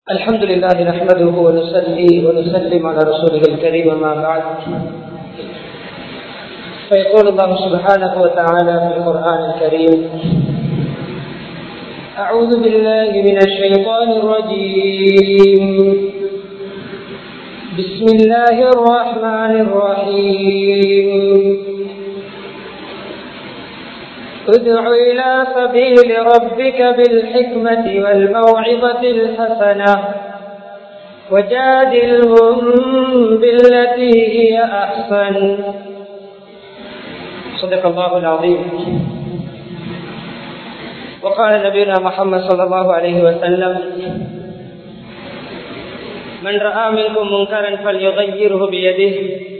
الحمد لله نحمده ونصلي ونسلم على رسوله الكريم ما بعد فيقول الله سبحانه وتعالى في القرآن الكريم أعوذ بالله من الشيطان الرجيم بسم الله الرحمن الرحيم ادع إلى سبيل ربك بالحكمة والموعظة الحسنة وجادلهم بالتي هي أحسن صدق الله العظيم وقال نبينا محمد صلى الله عليه وسلم من رأى منكم منكرا فليغيره بيده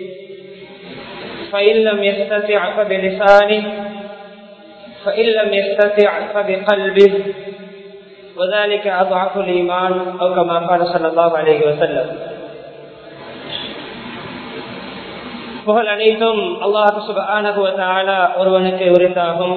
فإن لم يستطع فبلسانه فإن لم يستطع فبقلبه وذلك أضعف الإيمان أو كما قال صلى الله عليه وسلم புகழ் அனைத்தும் அல்லாஹு சுபானகுவத்தாலா ஒருவனுக்கு உரித்தாகும்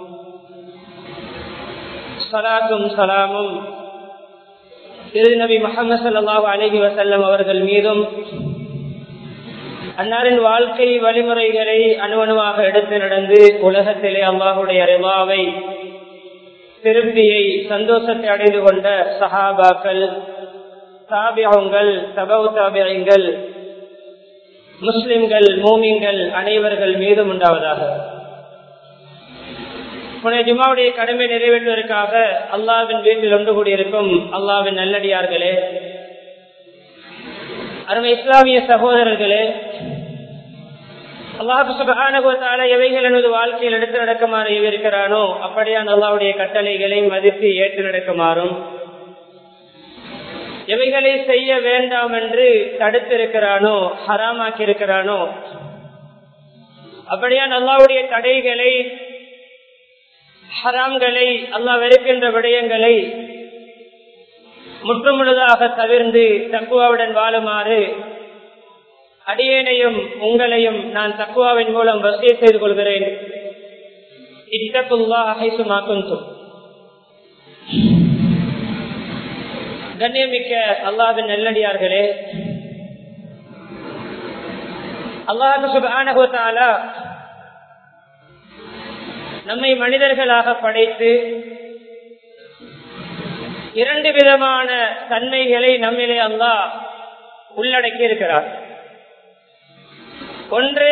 சலாத்தும் சலாமும் திரு நபி முகமது சல்லாஹூ அலஹி வசல்லம் அவர்கள் மீதும் அன்னாரின் வாழ்க்கை வழிமுறைகளை அணுவணுவாக எடுத்து நடந்து உலகத்திலே அல்லாஹுடைய அறிவாவை திருப்தியை சந்தோஷத்தை அடைந்து கொண்ட சஹாபாக்கள் தாபியங்கள் தபவு தாபியங்கள் முஸ்லிம்கள் மூமிங்கள் அனைவர்கள் மீதும் உண்டாவதாக புனே ஜுமாவுடைய கடமை நிறைவேற்றுவதற்காக அல்லாவின் வீட்டில் ஒன்று கூடியிருக்கும் அல்லாவின் நல்லடியார்களே அருமை இஸ்லாமிய சகோதரர்களே அல்லாஹால எவைகள் எனது வாழ்க்கையில் எடுத்து நடக்குமாறு இருக்கிறானோ அப்படியான அல்லாவுடைய கட்டளைகளை மதித்து ஏற்று நடக்குமாறும் எவைகளை செய்ய வேண்டாம் என்று தடுத்திருக்கிறானோ ஹராமாக்கி இருக்கிறானோ அப்படியான அல்லாவுடைய தடைகளை ஹராம்களை அல்லாஹ் வெறுக்கின்ற விடயங்களை முற்றுமுழுதாக தவிர்ந்து தக்குவாவுடன் வாழுமாறு அடியேனையும் உங்களையும் நான் தக்குவாவின் மூலம் வசதியை செய்து கொள்கிறேன் இத்தகுல்லா ஹைசுமாக்கும் கண்ணியமிக்க அல்லாவின் நெல்லடியார்களே அல்லாஹு சுபானகுத்தாலா நம்மை மனிதர்களாக படைத்து இரண்டு விதமான தன்மைகளை நம்மிலே அல்லாஹ் உள்ளடக்கி இருக்கிறார் ஒன்று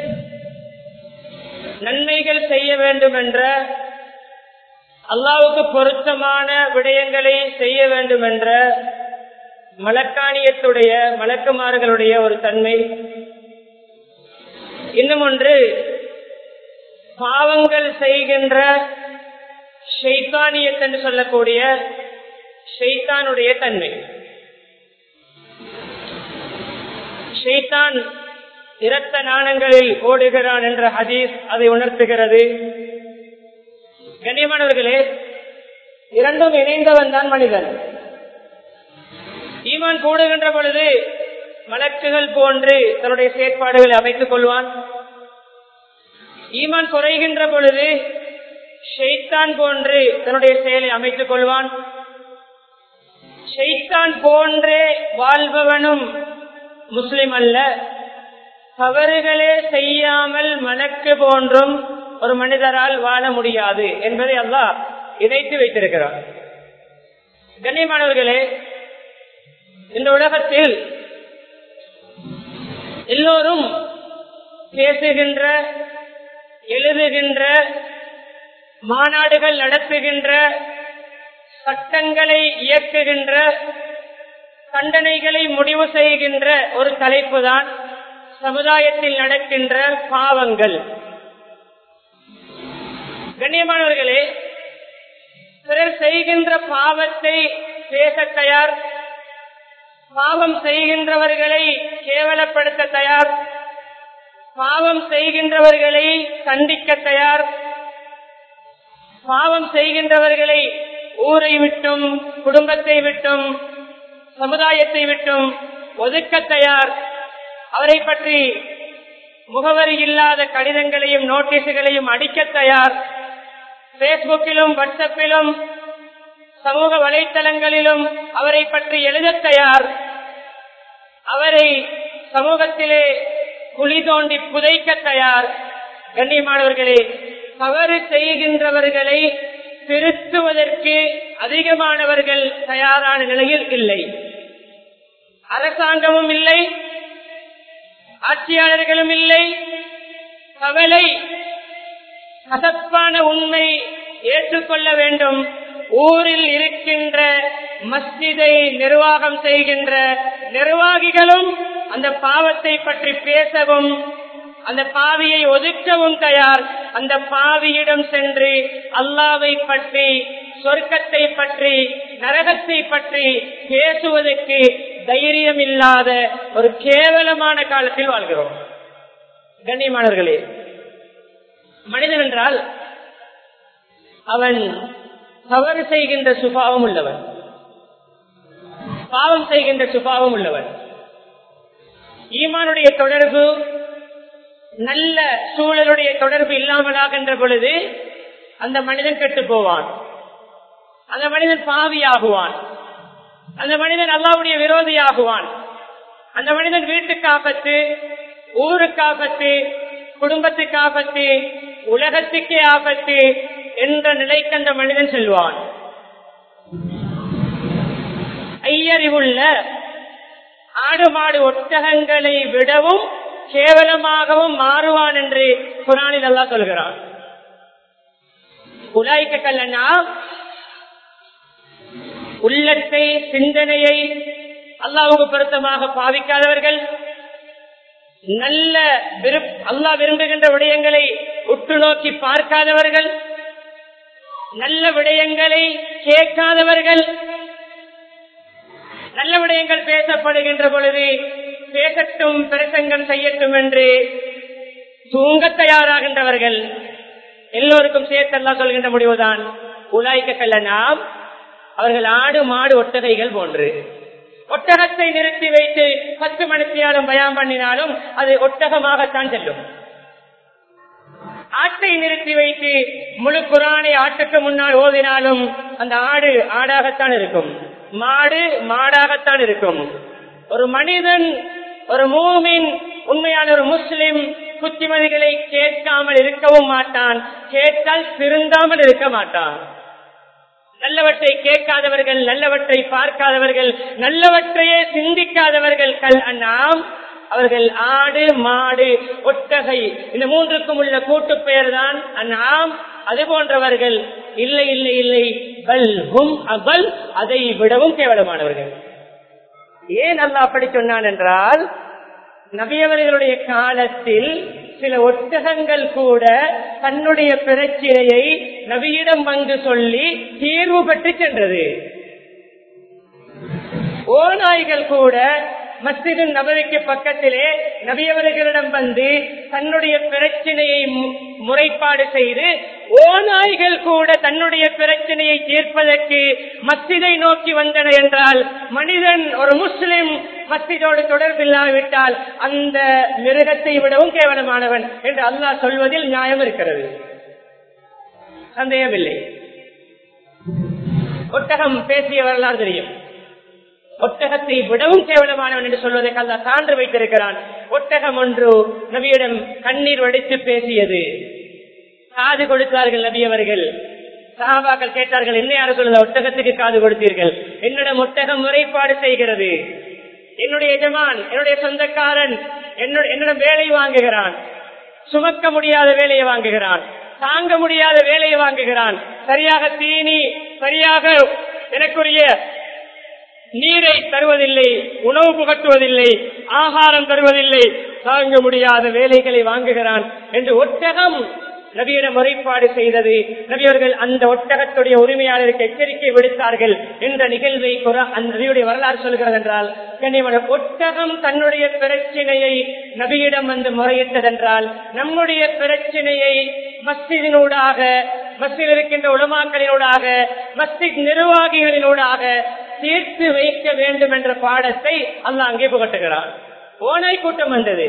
நன்மைகள் செய்ய வேண்டும் என்ற அல்லாவுக்கு பொருத்தமான விடயங்களை செய்ய வேண்டும் என்ற மலக்காணியத்துடைய மலக்குமார்களுடைய ஒரு தன்மை இன்னும் ஒன்று பாவங்கள் செய்கின்ற ஷைத்தானியத் என்று சொல்லக்கூடிய ஷைத்தானுடைய தன்மை ஷைத்தான் இரத்த நாணங்களில் ஓடுகிறான் என்ற ஹதீஸ் அதை உணர்த்துகிறது கண்ணியமானவர்களே இரண்டும் இணைந்தவன் தான் மனிதன் ஈமான் கூடுகின்ற பொழுது மலக்குகள் போன்று தன்னுடைய செயற்பாடுகளை அமைத்துக் கொள்வான் ஈமான் குறைகின்ற பொழுது ஷெய்தான் போன்று தன்னுடைய செயலை அமைத்துக் கொள்வான் ஷெய்தான் போன்றே வாழ்பவனும் முஸ்லிம் அல்ல தவறுகளே செய்யாமல் மலக்கு போன்றும் ஒரு மனிதரால் வாழ முடியாது என்பதை அல்லாஹ் இணைத்து வைத்திருக்கிறார் கண்ணியமானவர்களே இந்த உலகத்தில் எல்லோரும் பேசுகின்ற எழுதுகின்ற மாநாடுகள் நடத்துகின்ற சட்டங்களை இயக்குகின்ற தண்டனைகளை முடிவு செய்கின்ற ஒரு தலைப்பு தான் சமுதாயத்தில் நடக்கின்ற பாவங்கள் கண்ணியமானவர்களே பிறர் செய்கின்ற பாவத்தை பேச தயார் பாவம் செய்கின்றவர்களை கேவலப்படுத்த தயார் பாவம் செய்கின்றவர்களை கண்டிக்க தயார் பாவம் செய்கின்றவர்களை ஊரை விட்டும் குடும்பத்தை விட்டும் சமுதாயத்தை விட்டும் ஒதுக்க தயார் அவரை பற்றி முகவரி இல்லாத கடிதங்களையும் நோட்டீஸுகளையும் அடிக்க தயார் பேஸ்புக்கிலும் வாட்ஸ்அப்பிலும் சமூக வலைத்தளங்களிலும் அவரை பற்றி எழுத தயார் அவரை சமூகத்திலே குழி தோண்டி புதைக்க தயார் கண்ணியமானவர்களே தவறு செய்கின்றவர்களை திருத்துவதற்கு அதிகமானவர்கள் தயாரான நிலையில் இல்லை அரசாங்கமும் இல்லை ஆட்சியாளர்களும் இல்லை கவலை கசப்பான உண்மை ஏற்றுக்கொள்ள வேண்டும் ஊரில் இருக்கின்ற மஸ்ஜிதை நிர்வாகம் செய்கின்ற நிர்வாகிகளும் அந்த பாவத்தை பற்றி பேசவும் அந்த பாவியை ஒதுக்கவும் தயார் அந்த பாவியிடம் சென்று அல்லாவை பற்றி சொர்க்கத்தை பற்றி நரகத்தை பற்றி பேசுவதற்கு தைரியம் இல்லாத ஒரு கேவலமான காலத்தில் வாழ்கிறோம் கண்ணியமானவர்களே மனிதன் என்றால் அவன் தவறு செய்கின்ற சுபாவம் உள்ளவன் பாவம் செய்கின்ற சுபாவம் உள்ளவன் ஈமானுடைய தொடர்பு நல்ல சூழலுடைய தொடர்பு இல்லாமலாகின்ற பொழுது அந்த மனிதன் கெட்டு போவான் அந்த மனிதன் பாவியாகுவான் அந்த மனிதன் அல்லாவுடைய விரோதியாகுவான் அந்த மனிதன் வீட்டுக்கு ஆபத்து ஊருக்கு ஆபத்து குடும்பத்துக்கு ஆபத்து உலகத்துக்கே ஆபத்து என்ற நிலைக்கு அந்த மனிதன் செல்வான் ஐயறிவுள்ள ஆடு மாடு ஒட்டகங்களை விடவும் கேவலமாகவும் மாறுவான் என்று குரானில் அல்லா சொல்கிறான் உலாய்க்க கல்லனா உள்ளத்தை சிந்தனையை அல்லாவுக்கு பொருத்தமாக பாவிக்காதவர்கள் நல்ல அல்லா விரும்புகின்ற விடயங்களை உற்று நோக்கி பார்க்காதவர்கள் நல்ல விடயங்களை கேட்காதவர்கள் நல்ல விடயங்கள் பேசப்படுகின்ற பொழுது பேசட்டும் பிரசங்கம் செய்யட்டும் என்று தூங்க தயாராகின்றவர்கள் எல்லோருக்கும் சேர்த்தெல்லாம் சொல்கின்ற முடிவுதான் உலாய்க்க கல்லனாம் அவர்கள் ஆடு மாடு ஒட்டகைகள் போன்று ஒட்டகத்தை நிறுத்தி வைத்து பத்து மணித்தியாலும் பயம் பண்ணினாலும் அது ஒட்டகமாகத்தான் செல்லும் ஆட்டை நிறுத்தி வைத்து முழு குரானை ஆட்டுக்கு முன்னால் ஓதினாலும் அந்த ஆடு ஆடாகத்தான் இருக்கும் மாடு மாடாகத்தான் இருக்கும் ஒரு மனிதன் ஒரு மூமின் உண்மையான ஒரு முஸ்லிம் புத்திமதிகளை கேட்காமல் இருக்கவும் மாட்டான் கேட்டால் திருந்தாமல் இருக்க மாட்டான் நல்லவற்றை கேட்காதவர்கள் நல்லவற்றை பார்க்காதவர்கள் நல்லவற்றையே சிந்திக்காதவர்கள் கல் நாம் அவர்கள் ஆடு மாடு ஒட்டகை இந்த மூன்றுக்கும் உள்ள கூட்டு பெயர் தான் நாம் அது போன்றவர்கள் இல்லை இல்லை இல்லை பல் ஹும் அபல் அதை விடவும் கேவலமானவர்கள் ஏன் அல்லா அப்படி சொன்னான் என்றால் நபியவர்களுடைய காலத்தில் சில ஒட்டகங்கள் கூட தன்னுடைய பிரச்சனையை நபியிடம் வந்து சொல்லி தீர்வு பெற்று சென்றது ஓநாய்கள் கூட மஸ்ஜிது நபவிக்கு பக்கத்திலே நபியவர்களிடம் வந்து தன்னுடைய பிரச்சனையை முறைப்பாடு செய்து ஓநாய்கள் கூட தன்னுடைய பிரச்சனையை தீர்ப்பதற்கு மஸ்ஜிதை நோக்கி வந்தன என்றால் மனிதன் ஒரு முஸ்லிம் மஸ்ஜிதோடு தொடர்பில்லாவிட்டால் அந்த மிருகத்தை விடவும் கேவலமானவன் என்று அல்லாஹ் சொல்வதில் நியாயம் இருக்கிறது சந்தேகமில்லை ஒட்டகம் பேசிய வரலாறு தெரியும் ஒட்டகத்தை விடவும் கேவலமானவன் என்று சொல்வதற்கு அல்ல சான்று வைத்திருக்கிறான் ஒட்டகம் ஒன்று நபியிடம் கண்ணீர் வடித்து பேசியது காது கொடுத்தார்கள் நபி அவர்கள் சகாபாக்கள் கேட்டார்கள் என்ன யாரும் சொல்லுங்க ஒட்டகத்துக்கு காது கொடுத்தீர்கள் என்னிடம் ஒட்டகம் முறைப்பாடு செய்கிறது என்னுடைய எஜமான் என்னுடைய சொந்தக்காரன் என்னிடம் வேலை வாங்குகிறான் சுமக்க முடியாத வேலையை வாங்குகிறான் தாங்க முடியாத வேலையை வாங்குகிறான் சரியாக தீனி சரியாக எனக்குரிய நீரை தருவதில்லை உணவு புகட்டுவதில்லை ஆகாரம் தருவதில்லை தாங்க முடியாத வேலைகளை வாங்குகிறான் என்று ஒட்டகம் நபியிடம் முறைப்பாடு செய்தது நபியவர்கள் அந்த ஒட்டகத்துடைய உரிமையாளருக்கு எச்சரிக்கை விடுத்தார்கள் என்ற நிகழ்வை நபியுடைய வரலாறு சொல்கிறது என்றால் கண்ணியமான ஒட்டகம் தன்னுடைய பிரச்சனையை நபியிடம் வந்து முறையிட்டதென்றால் நம்முடைய பிரச்சனையை மஸ்ஜிதினூடாக மஸ்ஜில் இருக்கின்ற உலமாக்களினூடாக மஸ்ஜித் நிர்வாகிகளினூடாக தீர்த்து வைக்க வேண்டும் என்ற பாடத்தை அல்ல அங்கே புகட்டுகிறான் ஓனாய் கூட்டம் வந்தது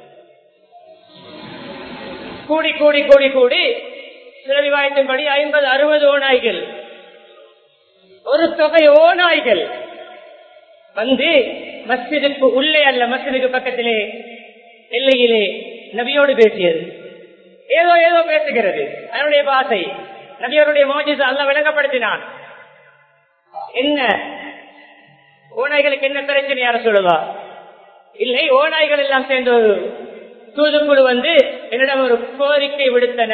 கூடி கூடி கூடி கூடி சில விவாயத்தின்படி ஐம்பது அறுபது ஓநாய்கள் ஒரு தொகை ஓநாய்கள் வந்து மஸ்ஜிதுக்கு உள்ளே அல்ல மஸ்ஜிதுக்கு பக்கத்திலே எல்லையிலே நபியோடு பேசியது ஏதோ ஏதோ பேசுகிறது அதனுடைய பாசை நபியோருடைய மோஜிஸ் அல்ல விளங்கப்படுத்தினான் என்ன ஓநாய்களுக்கு என்ன பிரச்சனை யார சொல்லுவா இல்லை ஓநாய்கள் எல்லாம் சேர்ந்து ஒரு தூதுக்குழு வந்து என்னிடம் ஒரு கோரிக்கை விடுத்தன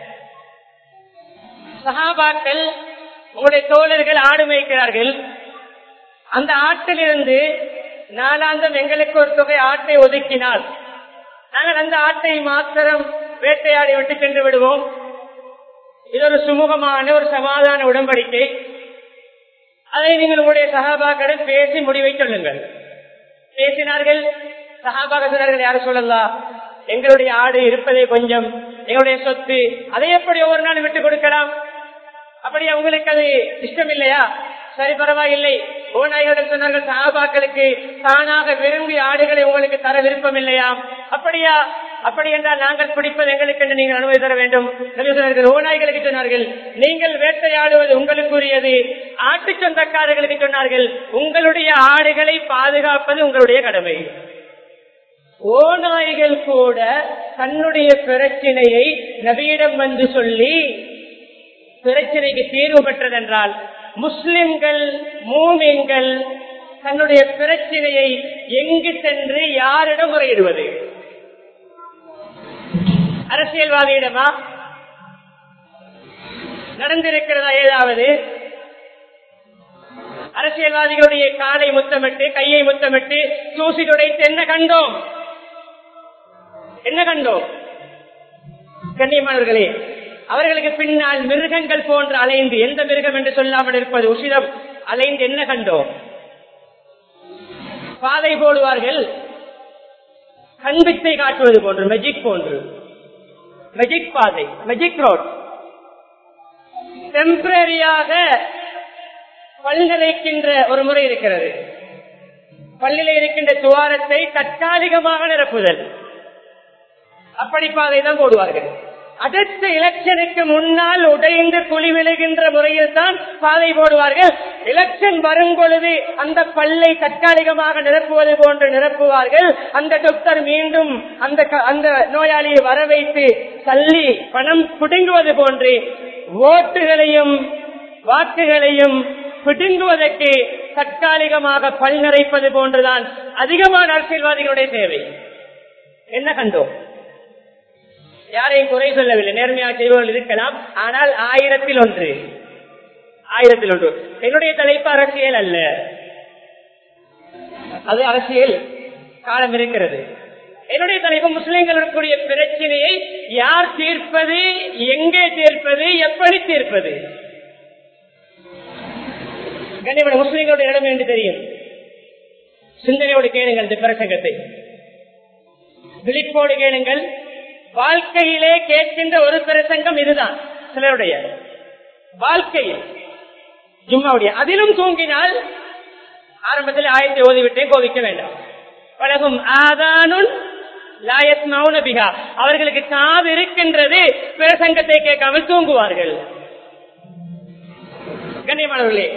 சகாபாக்கள் உங்களுடைய தோழர்கள் ஆடு மேய்க்கிறார்கள் அந்த ஆட்டிலிருந்து நாளாந்தம் எங்களுக்கு ஒரு தொகை ஆட்டை ஒதுக்கினால் நாங்கள் அந்த ஆட்டை மாத்திரம் வேட்டையாடி விட்டு சென்று விடுவோம் இது ஒரு சுமூகமான ஒரு சமாதான உடன்படிக்கை அதை நீங்கள் உங்களுடைய சகாபாக்களிடம் பேசி முடிவை சொல்லுங்கள் பேசினார்கள் சகாபாக சொன்னார்கள் யாரும் சொல்லலாம் எங்களுடைய ஆடு இருப்பதே கொஞ்சம் எங்களுடைய சொத்து அதை எப்படி ஒவ்வொரு நாள் விட்டுக் கொடுக்கலாம் அப்படி உங்களுக்கு அது இஷ்டம் இல்லையா சரி பரவாயில்லை ஓநாய்களுடன் சொன்னார்கள் சகாபாக்களுக்கு தானாக விரும்பி ஆடுகளை உங்களுக்கு தர விருப்பம் இல்லையாம் அப்படியா அப்படி என்றால் நாங்கள் பிடிப்பது எங்களுக்கு என்று நீங்கள் அனுமதி தர வேண்டும் நபி சொன்னார்கள் ஓநாய்களுக்கு சொன்னார்கள் நீங்கள் வேட்டையாடுவது உங்களுக்குரியது ஆட்டு சொந்தக்காரர்களுக்கு சொன்னார்கள் உங்களுடைய ஆடுகளை பாதுகாப்பது உங்களுடைய கடமை ஓநாய்கள் கூட தன்னுடைய பிரச்சினையை நபியிடம் வந்து சொல்லி பிரச்சனைக்கு தீர்வு பெற்றதென்றால் முஸ்லிம்கள் மூமின்கள் தன்னுடைய பிரச்சனையை எங்கு சென்று யாரிடம் முறையிடுவது அரசியல்வாதியிடமா நடந்திருக்கிறதா ஏதாவது அரசியல்வாதிகளுடைய காலை முத்தமிட்டு கையை முத்தமிட்டு தூசி துடைத்து என்ன கண்டோம் என்ன கண்டோம் கண்ணியமானவர்களே அவர்களுக்கு பின்னால் மிருகங்கள் போன்று அலைந்து எந்த மிருகம் என்று சொல்லாமல் இருப்பது உசிதம் அலைந்து என்ன கண்டோம் பாதை போடுவார்கள் கண்பித்தை காட்டுவது போன்று மெஜிக் போன்று மெஜிக் பாதை மெஜிக் ரோட் டெம்பரரியாக பல்நிலைக்கின்ற ஒரு முறை இருக்கிறது பல்லில இருக்கின்ற துவாரத்தை தற்காலிகமாக நிரப்புதல் அப்படி பாதை தான் போடுவார்கள் அடுத்த எலெக்ஷனுக்கு முன்னால் உடைந்து குழி விழுகின்ற முறையில் தான் பாதை போடுவார்கள் எலெக்ஷன் வரும் பொழுது அந்த பல்லை தற்காலிகமாக நிரப்புவது போன்று நிரப்புவார்கள் அந்த டாக்டர் மீண்டும் அந்த அந்த நோயாளியை வர வைத்து தள்ளி பணம் புடுங்குவது போன்று ஓட்டுகளையும் வாக்குகளையும் பிடுங்குவதற்கு தற்காலிகமாக பல் நிறைப்பது போன்றுதான் அதிகமான அரசியல்வாதிகளுடைய தேவை என்ன கண்டோம் யாரையும் குறை சொல்லவில்லை நேர்மையாக செய்பவர்கள் இருக்கலாம் ஆனால் ஆயிரத்தில் ஒன்று ஆயிரத்தில் ஒன்று என்னுடைய தலைப்பு அரசியல் அல்ல அது அரசியல் காலம் இருக்கிறது என்னுடைய தலைப்பு முஸ்லிம்களுடைய பிரச்சனையை யார் தீர்ப்பது எங்கே தீர்ப்பது எப்படி தீர்ப்பது கண்ணியமான முஸ்லிம்களுடைய இடம் என்று தெரியும் சிந்தனையோடு கேளுங்கள் இந்த பிரசங்கத்தை விழிப்போடு கேளுங்கள் வாழ்க்கையிலே கேட்கின்ற ஒரு பிரசங்கம் இதுதான் சிலருடைய வாழ்க்கையில் ஜும்மாவுடைய அதிலும் தூங்கினால் ஆரம்பத்தில் ஆயத்தை ஓதிவிட்டே கோவிக்க வேண்டாம் பழகும் ஆதானுன் லாயத் மௌனபிகா அவர்களுக்கு காது இருக்கின்றது பிரசங்கத்தை கேட்காமல் தூங்குவார்கள் கண்ணியமானவர்களே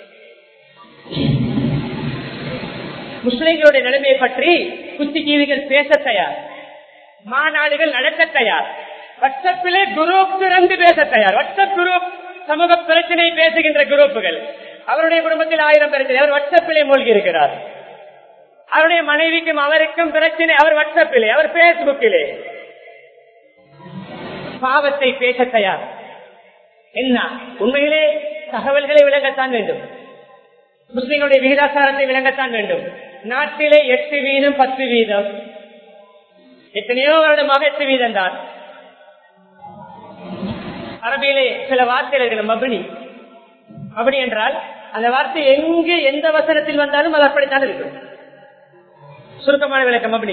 முஸ்லிம்களுடைய நிலைமையை பற்றி குச்சிஜீவிகள் பேச தயார் மாநாடுகள் நடத்த தயார் வாட்ஸ்அப்பிலே குரூப் திறந்து பேச தயார் வாட்ஸ்அப் குரூப் சமூக பிரச்சனை பேசுகின்ற குரூப்புகள் அவருடைய குடும்பத்தில் ஆயிரம் பிரச்சனை அவர் வாட்ஸ்அப்பிலே மூழ்கி இருக்கிறார் அவருடைய மனைவிக்கும் அவருக்கும் பிரச்சனை அவர் வாட்ஸ்அப்பிலே அவர் பேஸ்புக்கிலே பாவத்தை பேச தயார் என்ன உண்மையிலே தகவல்களை விளங்கத்தான் வேண்டும் முஸ்லிம்களுடைய விகிதாசாரத்தை விளங்கத்தான் வேண்டும் நாட்டிலே எட்டு வீதம் பத்து வீதம் எத்தனையோ வருடமாக எட்டு வீதம் தான் அரபியிலே சில வார்த்தைகள் மபினி மபினி என்றால் அந்த வார்த்தை எங்கு எந்த வசனத்தில் வந்தாலும் அது அப்படித்தான் இருக்கும் சுருக்கமான விளக்கம் மபினி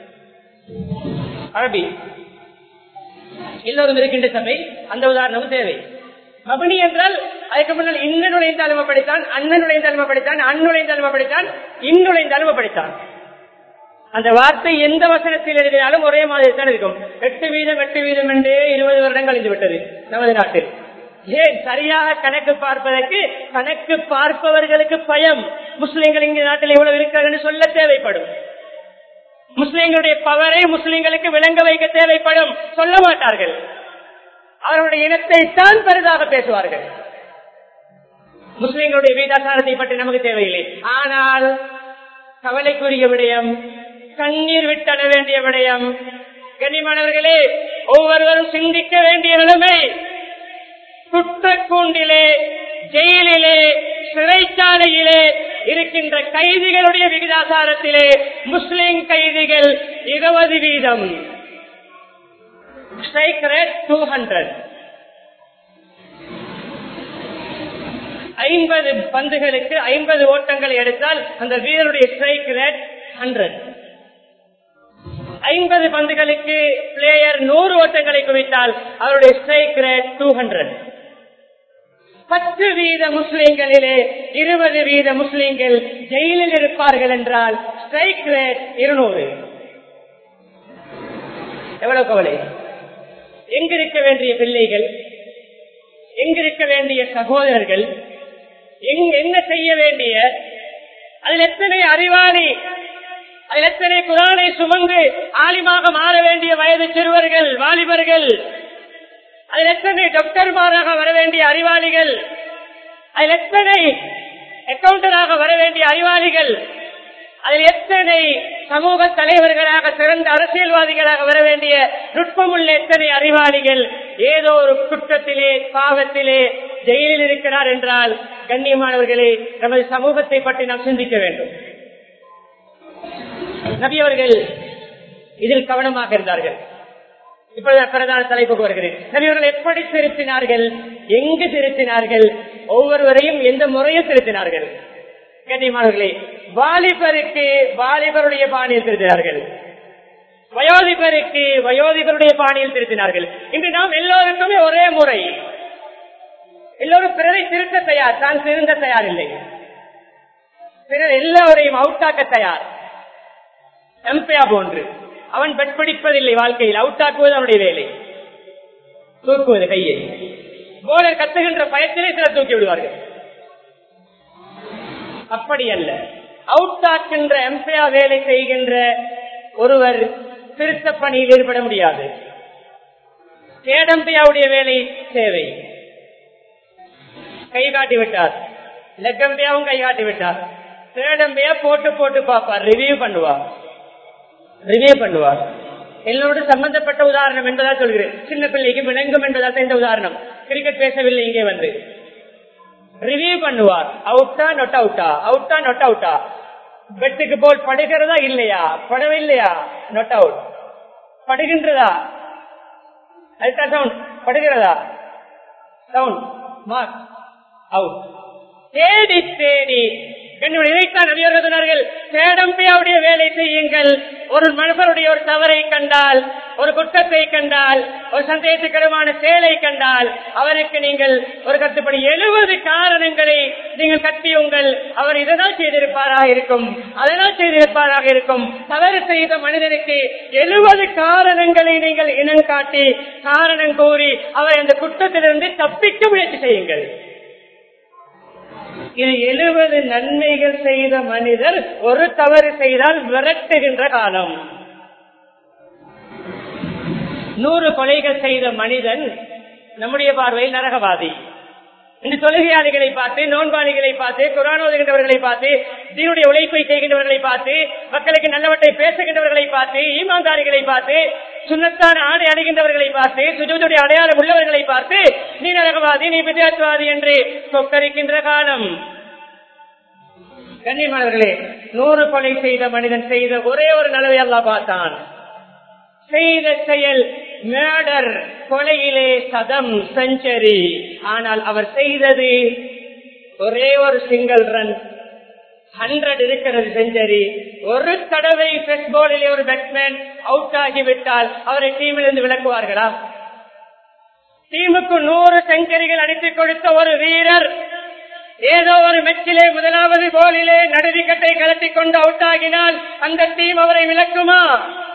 அரபி எல்லோரும் இருக்கின்ற சபை அந்த உதாரணமும் தேவை மபினி என்றால் அதுக்கு முன்னால் இன்ன நுழைந்தாலும் அப்படித்தான் அண்ணன் நுழைந்தாலும் அப்படித்தான் அந்நுழைந்தாலும் அப்படித்தான் இந்நுழைந்தாலும் அப்படித்தான் அந்த வார்த்தை எந்த வசனத்தில் எழுதினாலும் ஒரே மாதிரி தான் இருக்கும் எட்டு வீதம் எட்டு வீதம் என்றே இருபது வருடம் கழிந்து விட்டது நமது நாட்டில் ஏன் சரியாக கணக்கு பார்ப்பதற்கு கணக்கு பார்ப்பவர்களுக்கு பயம் முஸ்லிம்கள் இங்கு நாட்டில் இவ்வளவு இருக்கிறார்கள் சொல்ல தேவைப்படும் முஸ்லிம்களுடைய பவரை முஸ்லிம்களுக்கு விளங்க வைக்க தேவைப்படும் சொல்ல மாட்டார்கள் அவர்களுடைய இனத்தை தான் பெரிதாக பேசுவார்கள் முஸ்லிம்களுடைய வீதாசாரத்தை பற்றி நமக்கு தேவையில்லை ஆனால் கவலைக்குரிய விடயம் கண்ணீர் விட்டட வேண்டிய விடயம் கனிமானவர்களே ஒவ்வொருவரும் சிந்திக்க வேண்டிய நிலைமை குற்றக்கூண்டிலே ஜெயிலிலே சிறைச்சாலையிலே இருக்கின்ற கைதிகளுடைய விகிதாசாரத்திலே முஸ்லிம் கைதிகள் இருபது வீதம் ஸ்ட்ரைக் ரேட் டூ ஹண்ட்ரட் ஐம்பது பந்துகளுக்கு ஐம்பது ஓட்டங்களை எடுத்தால் அந்த வீரருடைய ஸ்ட்ரைக் ரேட் ஹண்ட்ரட் ஐம்பது பந்துகளுக்கு பிளேயர் நூறு ஓட்டங்களை குவித்தால் அவருடைய ஸ்ட்ரைக் ரேட் டூ ஹண்ட்ரட் பத்து வீத முஸ்லிம்களிலே இருபது வீத முஸ்லிம்கள் ஜெயிலில் இருப்பார்கள் என்றால் ஸ்ட்ரைக் ரேட் இருநூறு எவ்வளவு கவலை எங்கிருக்க வேண்டிய பிள்ளைகள் எங்கிருக்க வேண்டிய சகோதரர்கள் எங்க என்ன செய்ய வேண்டிய அதில் எத்தனை அறிவாளி அதில் எத்தனை குரானை சுமந்து ஆலிமாக மாற வேண்டிய வயது சிறுவர்கள் வாலிபர்கள் அதில் எத்தனை டாக்டர்மாராக வர வேண்டிய அறிவாளிகள் அதில் எத்தனை அக்கௌண்டராக வர வேண்டிய அறிவாளிகள் அதில் எத்தனை சமூக தலைவர்களாக சிறந்த அரசியல்வாதிகளாக வர வேண்டிய நுட்பமுள்ள எத்தனை அறிவாளிகள் ஏதோ ஒரு குற்றத்திலே பாவத்திலே ஜெயிலில் இருக்கிறார் என்றால் கண்ணியமானவர்களே நமது சமூகத்தை பற்றி நாம் சிந்திக்க வேண்டும் நபி அவர்கள் இதில் கவனமாக இருந்தார்கள் இப்பொழுது பிரதான தலைப்புக்கு வருகிறேன் நபியவர்கள் எப்படி திருத்தினார்கள் எங்கு திருத்தினார்கள் ஒவ்வொருவரையும் எந்த முறையில் திருத்தினார்கள் கண்ணியமானவர்களே வாலிபருக்கு வாலிபருடைய பாணியில் திருத்தினார்கள் வயோதிபருக்கு வயோதிபருடைய பாணியில் திருத்தினார்கள் இன்று நாம் எல்லோருக்குமே ஒரே முறை எல்லோரும் பிறரை திருத்த தயார் தான் திருந்த தயார் இல்லை பிறர் எல்லோரையும் அவுட்டாக்க தயார் எம்பையா போன்று அவன் பெட் பிடிப்பதில்லை வாழ்க்கையில் அவுட்டாக்குவது அவனுடைய வேலை தூக்குவது கையை போலர் கத்துகின்ற பயத்திலே சிலர் தூக்கி விடுவார்கள் அப்படி அல்ல அவுட்டாக்கின்ற எம்பையா வேலை செய்கின்ற ஒருவர் திருத்த பணியில் ஈடுபட முடியாது கேடம்பையாவுடைய வேலை தேவை கை காட்டி விட்டார் லெக்கம்பையாவும் கை காட்டி விட்டார் தேடம்பையா போட்டு போட்டு பார்ப்பார் ரிவ்யூ பண்ணுவார் ரிவ்யூ பண்ணுவார் என்னோடு சம்பந்தப்பட்ட உதாரணம் என்பதா சொல்கிறேன் சின்ன பிள்ளைக்கு விளங்கும் என்பதாக இந்த உதாரணம் கிரிக்கெட் பேசவில்லை இங்கே வந்து ரிவ்யூ பண்ணுவார் அவுட்டா நொட் அவுட்டா அவுட்டா நொட் அவுட்டா பெட்டுக்கு போல் படுகிறதா இல்லையா படவில்லையா நொட் அவுட் படுகின்றதா அல்ட்ரா சவுண்ட் படுகிறதா சவுண்ட் மார்க் அவுட் தேடி தேடி இதைத்தான் நபியர்கள் சொன்னார்கள் தேடம்பியாவுடைய வேலை செய்யுங்கள் ஒரு மனிதருடைய ஒரு தவறை கண்டால் ஒரு குற்றத்தை கண்டால் ஒரு சந்தேகத்துக்கிடமான செயலை கண்டால் அவருக்கு நீங்கள் ஒரு கட்டுப்படி எழுபது காரணங்களை நீங்கள் கட்டியுங்கள் அவர் இதனால் செய்திருப்பாராக இருக்கும் அதனால் செய்திருப்பாராக இருக்கும் தவறு செய்த மனிதனுக்கு எழுபது காரணங்களை நீங்கள் இனம் காட்டி காரணம் கூறி அவர் அந்த குற்றத்திலிருந்து தப்பிக்க முயற்சி செய்யுங்கள் இது எழுபது நன்மைகள் செய்த மனிதர் ஒரு தவறு செய்தால் விரட்டுகின்ற காலம் நூறு கொலைகள் செய்த மனிதன் நம்முடைய பார்வையில் நரகவாதி இந்த தொழுகையாளிகளை பார்த்து நோன்பாளிகளை பார்த்து குரான் ஓதுகின்றவர்களை பார்த்து தீனுடைய உழைப்பை செய்கின்றவர்களை பார்த்து மக்களுக்கு நல்லவற்றை பேசுகின்றவர்களை பார்த்து ஈமான்தாரிகளை பார்த்து சுண்ணத்தான ஆடை அடைகின்றவர்களை பார்த்து சுஜூதுடைய அடையாளம் உள்ளவர்களை பார்த்து நீ நரகவாதி நீ வித்தியாசவாதி என்று சொக்கரிக்கின்ற காலம் கண்ணியமானவர்களே நூறு கொலை செய்த மனிதன் செய்த ஒரே ஒரு நலவை அல்லா பார்த்தான் செய்த செயல் மேடர் கொலையிலே சதம் செஞ்சரி ஆனால் அவர் செய்தது ஒரே ஒரு சிங்கிள் ரன் ஹண்ட்ரட் இருக்கிறது செஞ்சரி ஒரு தடவை பெஸ்பாலிலே ஒரு பேட்ஸ்மேன் அவுட் ஆகிவிட்டால் அவரை டீமில் இருந்து விளக்குவார்களா டீமுக்கு நூறு செஞ்சரிகள் அடித்துக் கொடுத்த ஒரு வீரர் ஏதோ ஒரு மெச்சிலே முதலாவது போலிலே நடுவிக்கட்டை கலட்டி கொண்டு அவுட் ஆகினால் அந்த டீம் அவரை விளக்குமா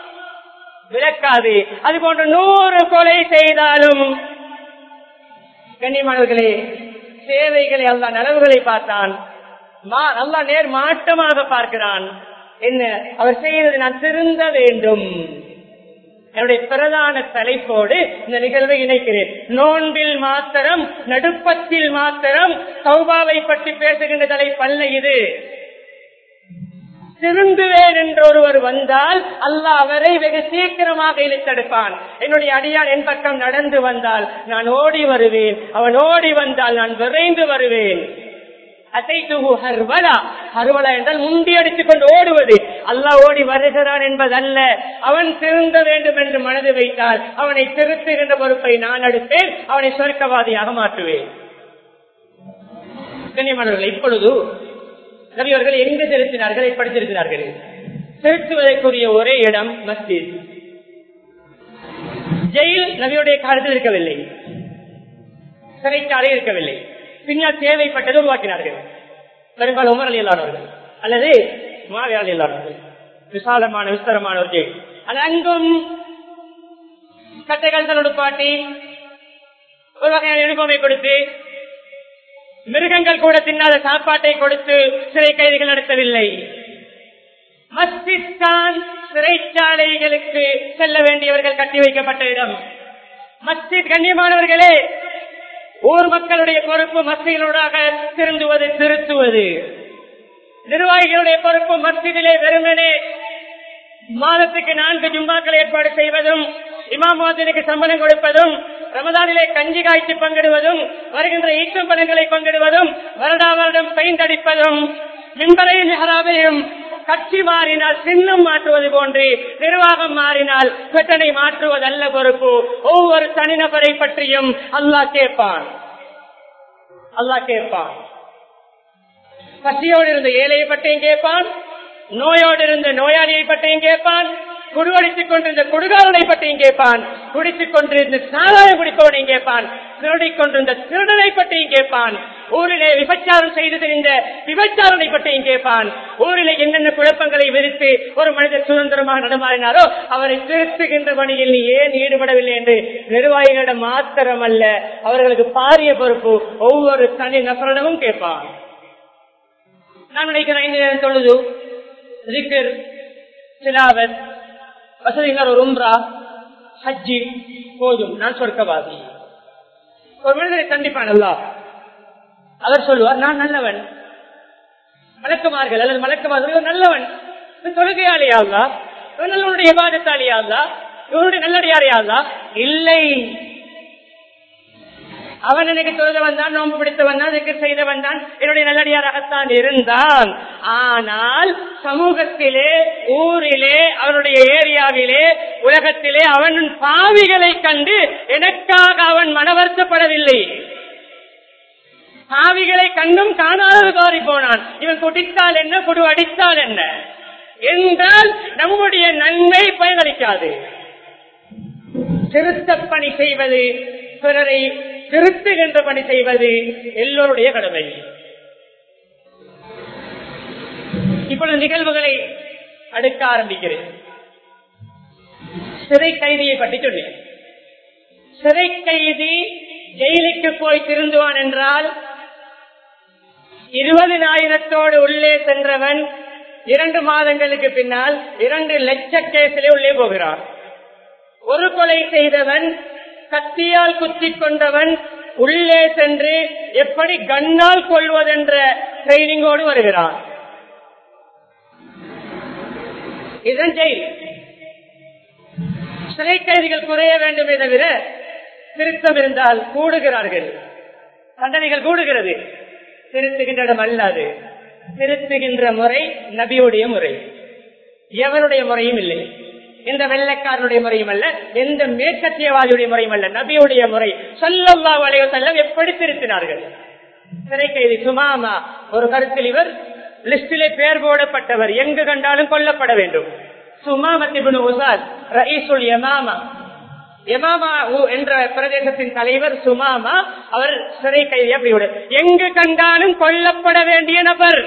விளக்காது அது போன்று நூறு கொலை செய்தாலும் கண்ணியமானவர்களே சேவைகளை அல்ல நலவுகளை பார்த்தான் அல்லா நேர் மாற்றமாக பார்க்கிறான் என்ன அவர் செய்தது நான் திருந்த வேண்டும் என்னுடைய பிரதான தலைப்போடு இந்த நிகழ்வை இணைக்கிறேன் நோன்பில் மாத்திரம் நடுப்பத்தில் மாத்திரம் சௌபாவை பற்றி பேசுகின்ற தலைப்பல்ல இது திருந்துவேன் என்று ஒருவர் வந்தால் அல்லாஹ் அவரை வெகு சீக்கிரமாக இழுத்தெடுப்பான் என்னுடைய அடியான் என் பக்கம் நடந்து வந்தால் நான் ஓடி வருவேன் அவன் ஓடி வந்தால் நான் விரைந்து வருவேன் ஹர்வலா என்றால் முண்டி அடித்துக் கொண்டு ஓடுவது அல்லாஹ் ஓடி வருகிறான் என்பதல்ல அவன் திருந்த வேண்டும் என்று மனது வைத்தால் அவனை திருத்துகின்ற பொறுப்பை நான் எடுப்பேன் அவனை சொர்க்கவாதியாக மாற்றுவேன் கண்ணியமானவர்கள் இப்பொழுது நபியவர்கள் எங்கு செலுத்தினார்கள் படித்திருக்கிறார்கள் செலுத்துவதற்குரிய ஒரே இடம் மஸ்ஜித் ஜெயில் நபியுடைய காலத்தில் இருக்கவில்லை சிறைச்சாலை இருக்கவில்லை பின்னால் தேவைப்பட்டது உருவாக்கினார்கள் பெரும்பாலும் உமர் அலியலானவர்கள் அல்லது மாவியா அலியலானவர்கள் விசாலமான விஸ்தரமான ஒரு ஜெயில் அது அங்கும் கட்டைகள் தன்னுடுப்பாட்டி ஒரு வகையான யூனிஃபார்மை கொடுத்து மிருகங்கள் கூட தின்னாத சாப்பாட்டை கொடுத்து சிறை கைதிகள் நடத்தவில்லை மஸ்ஜித் தான் சிறைச்சாலைகளுக்கு செல்ல வேண்டியவர்கள் கட்டி வைக்கப்பட்ட இடம் மஸ்ஜித் கண்ணியமானவர்களே ஊர் மக்களுடைய பொறுப்பு மஸ்ஜிகளோடாக திருந்துவது திருத்துவது நிர்வாகிகளுடைய பொறுப்பு மஸ்ஜிதிலே வெறுமனே மாதத்துக்கு நான்கு ஜும்மாக்கள் ஏற்பாடு செய்வதும் இமாமுக்கு சம்பளம் கொடுப்பதும் ரமதானிலே கஞ்சி காய்ச்சி பங்கிடுவதும் வருகின்ற ஈட்டும் பணங்களை பங்கிடுவதும் வருடா வருடம் பெயிண்ட் அடிப்பதும் மின்பரையும் ஹராவையும் கட்சி மாறினால் சின்னம் மாற்றுவது போன்று நிர்வாகம் மாறினால் கட்டணை மாற்றுவதல்ல பொறுப்பு ஒவ்வொரு தனிநபரை பற்றியும் அல்லாஹ் கேட்பான் அல்லாஹ் கேட்பான் பசியோடு இருந்த ஏழையை பற்றியும் கேட்பான் நோயோடு இருந்த நோயாளியை பற்றியும் கேட்பான் குடுவடித்துக் கொண்டிருந்த குடுகாரனை பற்றியும் கேட்பான் குடித்துக் கொண்டிருந்த சாராயம் குடிப்பவனையும் கேட்பான் திருடிக் கொண்டிருந்த திருடனை பற்றியும் கேட்பான் ஊரிலே விபச்சாரம் செய்து தெரிந்த விபச்சாரனை பற்றியும் கேட்பான் ஊரிலே என்னென்ன குழப்பங்களை விரித்து ஒரு மனிதர் சுதந்திரமாக நடமாறினாரோ அவரை திருத்துகின்ற பணியில் நீ ஏன் ஈடுபடவில்லை என்று நிர்வாகிகளிடம் மாத்திரமல்ல அவர்களுக்கு பாரிய பொறுப்பு ஒவ்வொரு தனி நபரிடமும் கேட்பான் நான் நினைக்கிறேன் ஐந்து நேரம் தொழுது ரிக்கர் சிலாவத் வசதிகள் ஒரு உம்ரா ஹஜ்ஜி போதும் நான் சொர்க்கவாதி ஒரு மனிதரை கண்டிப்பான் அல்லா அவர் சொல்லுவார் நான் நல்லவன் மலக்குமார்கள் அல்லது மலக்குமார்கள் நல்லவன் தொழுகையாளியாங்களா இவன் நல்லவனுடைய பாதத்தாளியாங்களா இவனுடைய நல்லடியாரையாங்களா இல்லை அவன் எனக்கு தொழுத வந்தான் நோம்பு பிடித்தவன் தான் இதுக்கு செய்தவன் தான் என்னுடைய நல்லடியாராகத்தான் இருந்தான் ஆனால் சமூகத்திலே ஊரிலே அவனுடைய ஏரியாவிலே உலகத்திலே அவன் பாவிகளை கண்டு எனக்காக அவன் மனவர்த்தப்படவில்லை பாவிகளை கண்டும் காணாத கோரி போனான் இவன் குடித்தால் என்ன குடு அடித்தால் என்ன என்றால் நம்முடைய நன்மை பயனளிக்காது திருத்த பணி செய்வது பிறரை திருத்துகின்ற பணி செய்வது எல்லோருடைய கடமை இப்பொழுது நிகழ்வுகளை அடுக்க ஆரம்பிக்கிறேன் சிறை கைதியை பற்றி சொன்னேன் சிறை கைதி ஜெயிலுக்கு போய் திருந்துவான் என்றால் இருபதினாயிரத்தோடு உள்ளே சென்றவன் இரண்டு மாதங்களுக்கு பின்னால் இரண்டு லட்ச கேசிலே உள்ளே போகிறான் ஒரு கொலை செய்தவன் கத்தியால் குத்திக் கொண்டவன் உள்ளே சென்று எப்படி கண்ணால் கொள்வதென்ற ட்ரைனிங்கோடு வருகிறான் இதன் ஜெயில் சிறை கைதிகள் குறைய வேண்டுமே தவிர திருத்தம் இருந்தால் கூடுகிறார்கள் தண்டனைகள் கூடுகிறது திருத்துகின்ற இடம் அல்லாது திருத்துகின்ற முறை நபியுடைய முறை எவருடைய முறையும் இல்லை எந்த வெள்ளைக்காரனுடைய முறையும் அல்ல எந்த மேற்கத்தியவாதியுடைய முறையும் அல்ல நபியுடைய முறை சொல்லல்லா வளைய செல்லம் எப்படி திருத்தினார்கள் சிறை கைதி சுமாமா ஒரு கருத்தில் இவர் லிஸ்டிலே பேர் போடப்பட்டவர் எங்கு கண்டாலும் கொல்லப்பட வேண்டும் சுமாமத்திபுன் உசாத் ரயீசுல் யமாமா யமாமா என்ற பிரதேசத்தின் தலைவர் சுமாமா அவர் சிறை கைதி அப்படி எங்கு கண்டாலும் கொல்லப்பட வேண்டிய நபர்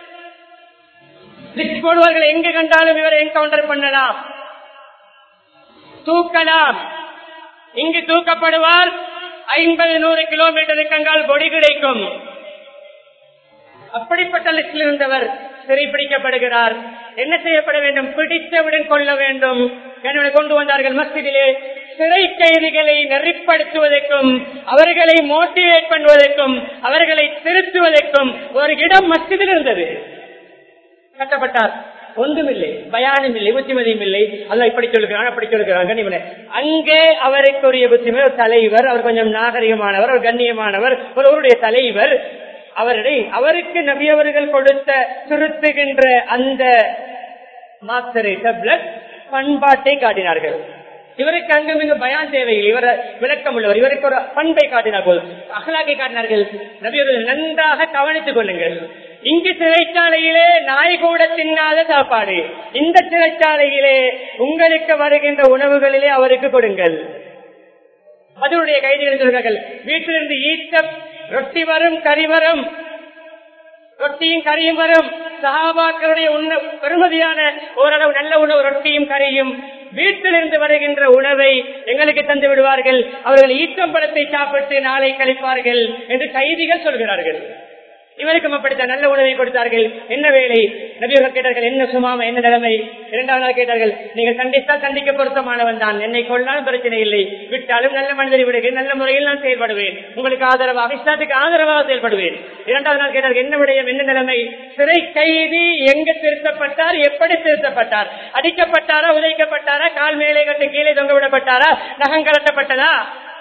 லிஸ்ட் போடுவார்கள் எங்கு கண்டாலும் இவரை என்கவுண்டர் பண்ணலாம் தூக்கலாம் இங்கு தூக்கப்படுவார் ஐம்பது நூறு கிலோமீட்டருக்கு அங்கால் பொடி கிடைக்கும் அப்படிப்பட்ட லிஸ்டில் இருந்தவர் சிறைப்பிடிக்கப்படுகிறார் என்ன செய்யப்பட வேண்டும் பிடித்தவுடன் கொள்ள வேண்டும் கணவனை கொண்டு வந்தார்கள் மஸ்திலே சிறை கைதிகளை நெறிப்படுத்துவதற்கும் அவர்களை மோட்டிவேட் பண்ணுவதற்கும் அவர்களை திருத்துவதற்கும் ஒரு இடம் மஸ்திதில் இருந்தது கட்டப்பட்டார் ஒன்றுமில்லை பயானும் இல்லை புத்திமதியும் இல்லை அல்ல இப்படி சொல்லுகிறான் அப்படி சொல்லுகிறான் கண்ணியமனை அங்கே அவருக்குரிய புத்திமதி ஒரு தலைவர் அவர் கொஞ்சம் நாகரிகமானவர் ஒரு கண்ணியமானவர் ஒருவருடைய தலைவர் அவருடைய அவருக்கு நபி அவர்கள் கொடுத்த திருத்துகின்ற அந்த மாத்திரை டப்லெட் பண்பாட்டை காட்டினார்கள் இவருக்கு அங்கு மிக பயான் தேவையில் இவர் விளக்கம் உள்ளவர் இவருக்கு ஒரு பண்பை காட்டினார் போது அகலாக்கை காட்டினார்கள் நபியவர்கள் நன்றாக கவனித்துக் கொள்ளுங்கள் இங்கு சிறைச்சாலையிலே நாய் கூட தின்னாத சாப்பாடு இந்த சிறைச்சாலையிலே உங்களுக்கு வருகின்ற உணவுகளிலே அவருக்கு கொடுங்கள் அதனுடைய கைதிகள் சொல்கிறார்கள் வீட்டிலிருந்து ஈட்ட ரொட்டி வரும் கறி வரும் ரொட்டியும் கறியும் வரும் சகாபாக்களுடைய உண்ண பெருமதியான ஓரளவு நல்ல உணவு ரொட்டியும் கறியும் வீட்டிலிருந்து வருகின்ற உணவை எங்களுக்கு தந்து விடுவார்கள் அவர்கள் ஈட்டம்பழத்தை சாப்பிட்டு நாளை கழிப்பார்கள் என்று கைதிகள் சொல்கிறார்கள் இவருக்கும் அப்படித்தான் நல்ல உணவை கொடுத்தார்கள் என்ன வேலை நபியர்கள் கேட்டார்கள் என்ன சுமாம என்ன நிலைமை இரண்டாவது நாள் கேட்டார்கள் நீங்கள் கண்டித்தால் கண்டிக்க பொருத்தமானவன் தான் என்னை கொள்ளாலும் பிரச்சனை இல்லை விட்டாலும் நல்ல மனிதரை விடுகிறேன் நல்ல முறையில் நான் செயல்படுவேன் உங்களுக்கு ஆதரவாக இஸ்லாத்துக்கு ஆதரவாக செயல்படுவேன் இரண்டாவது நாள் கேட்டார்கள் என்ன விடயம் என்ன நிலைமை சிறை கைதி எங்கு திருத்தப்பட்டார் எப்படி திருத்தப்பட்டார் அடிக்கப்பட்டாரா உதைக்கப்பட்டாரா கால் மேலே கட்டு கீழே தொங்க விடப்பட்டாரா நகம் கலட்டப்பட்டதா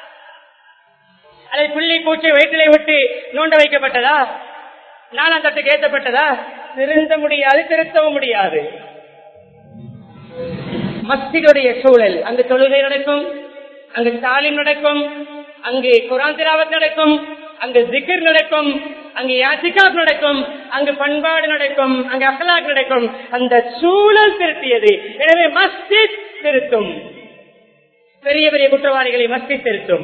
அதை புள்ளி பூச்சி வயிற்றிலே விட்டு நோண்ட வைக்கப்பட்டதா நாலாம் தட்டுக்கு ஏற்றப்பட்டதா திருந்த முடியாது திருத்தவும் முடியாது மஸ்திகளுடைய சூழல் அங்கு தொழுகை நடக்கும் அங்கு ஸ்டாலின் நடக்கும் அங்கு குரான் திராவத் நடக்கும் அங்கு ஜிகர் நடக்கும் அங்கு யாசிகாப் நடக்கும் அங்கு பண்பாடு நடக்கும் அங்கு அகலாக் நடக்கும் அந்த சூழல் திருத்தியது எனவே மஸ்ஜித் திருத்தும் பெரிய பெரிய குற்றவாளிகளை மஸ்ஜித் திருத்தும்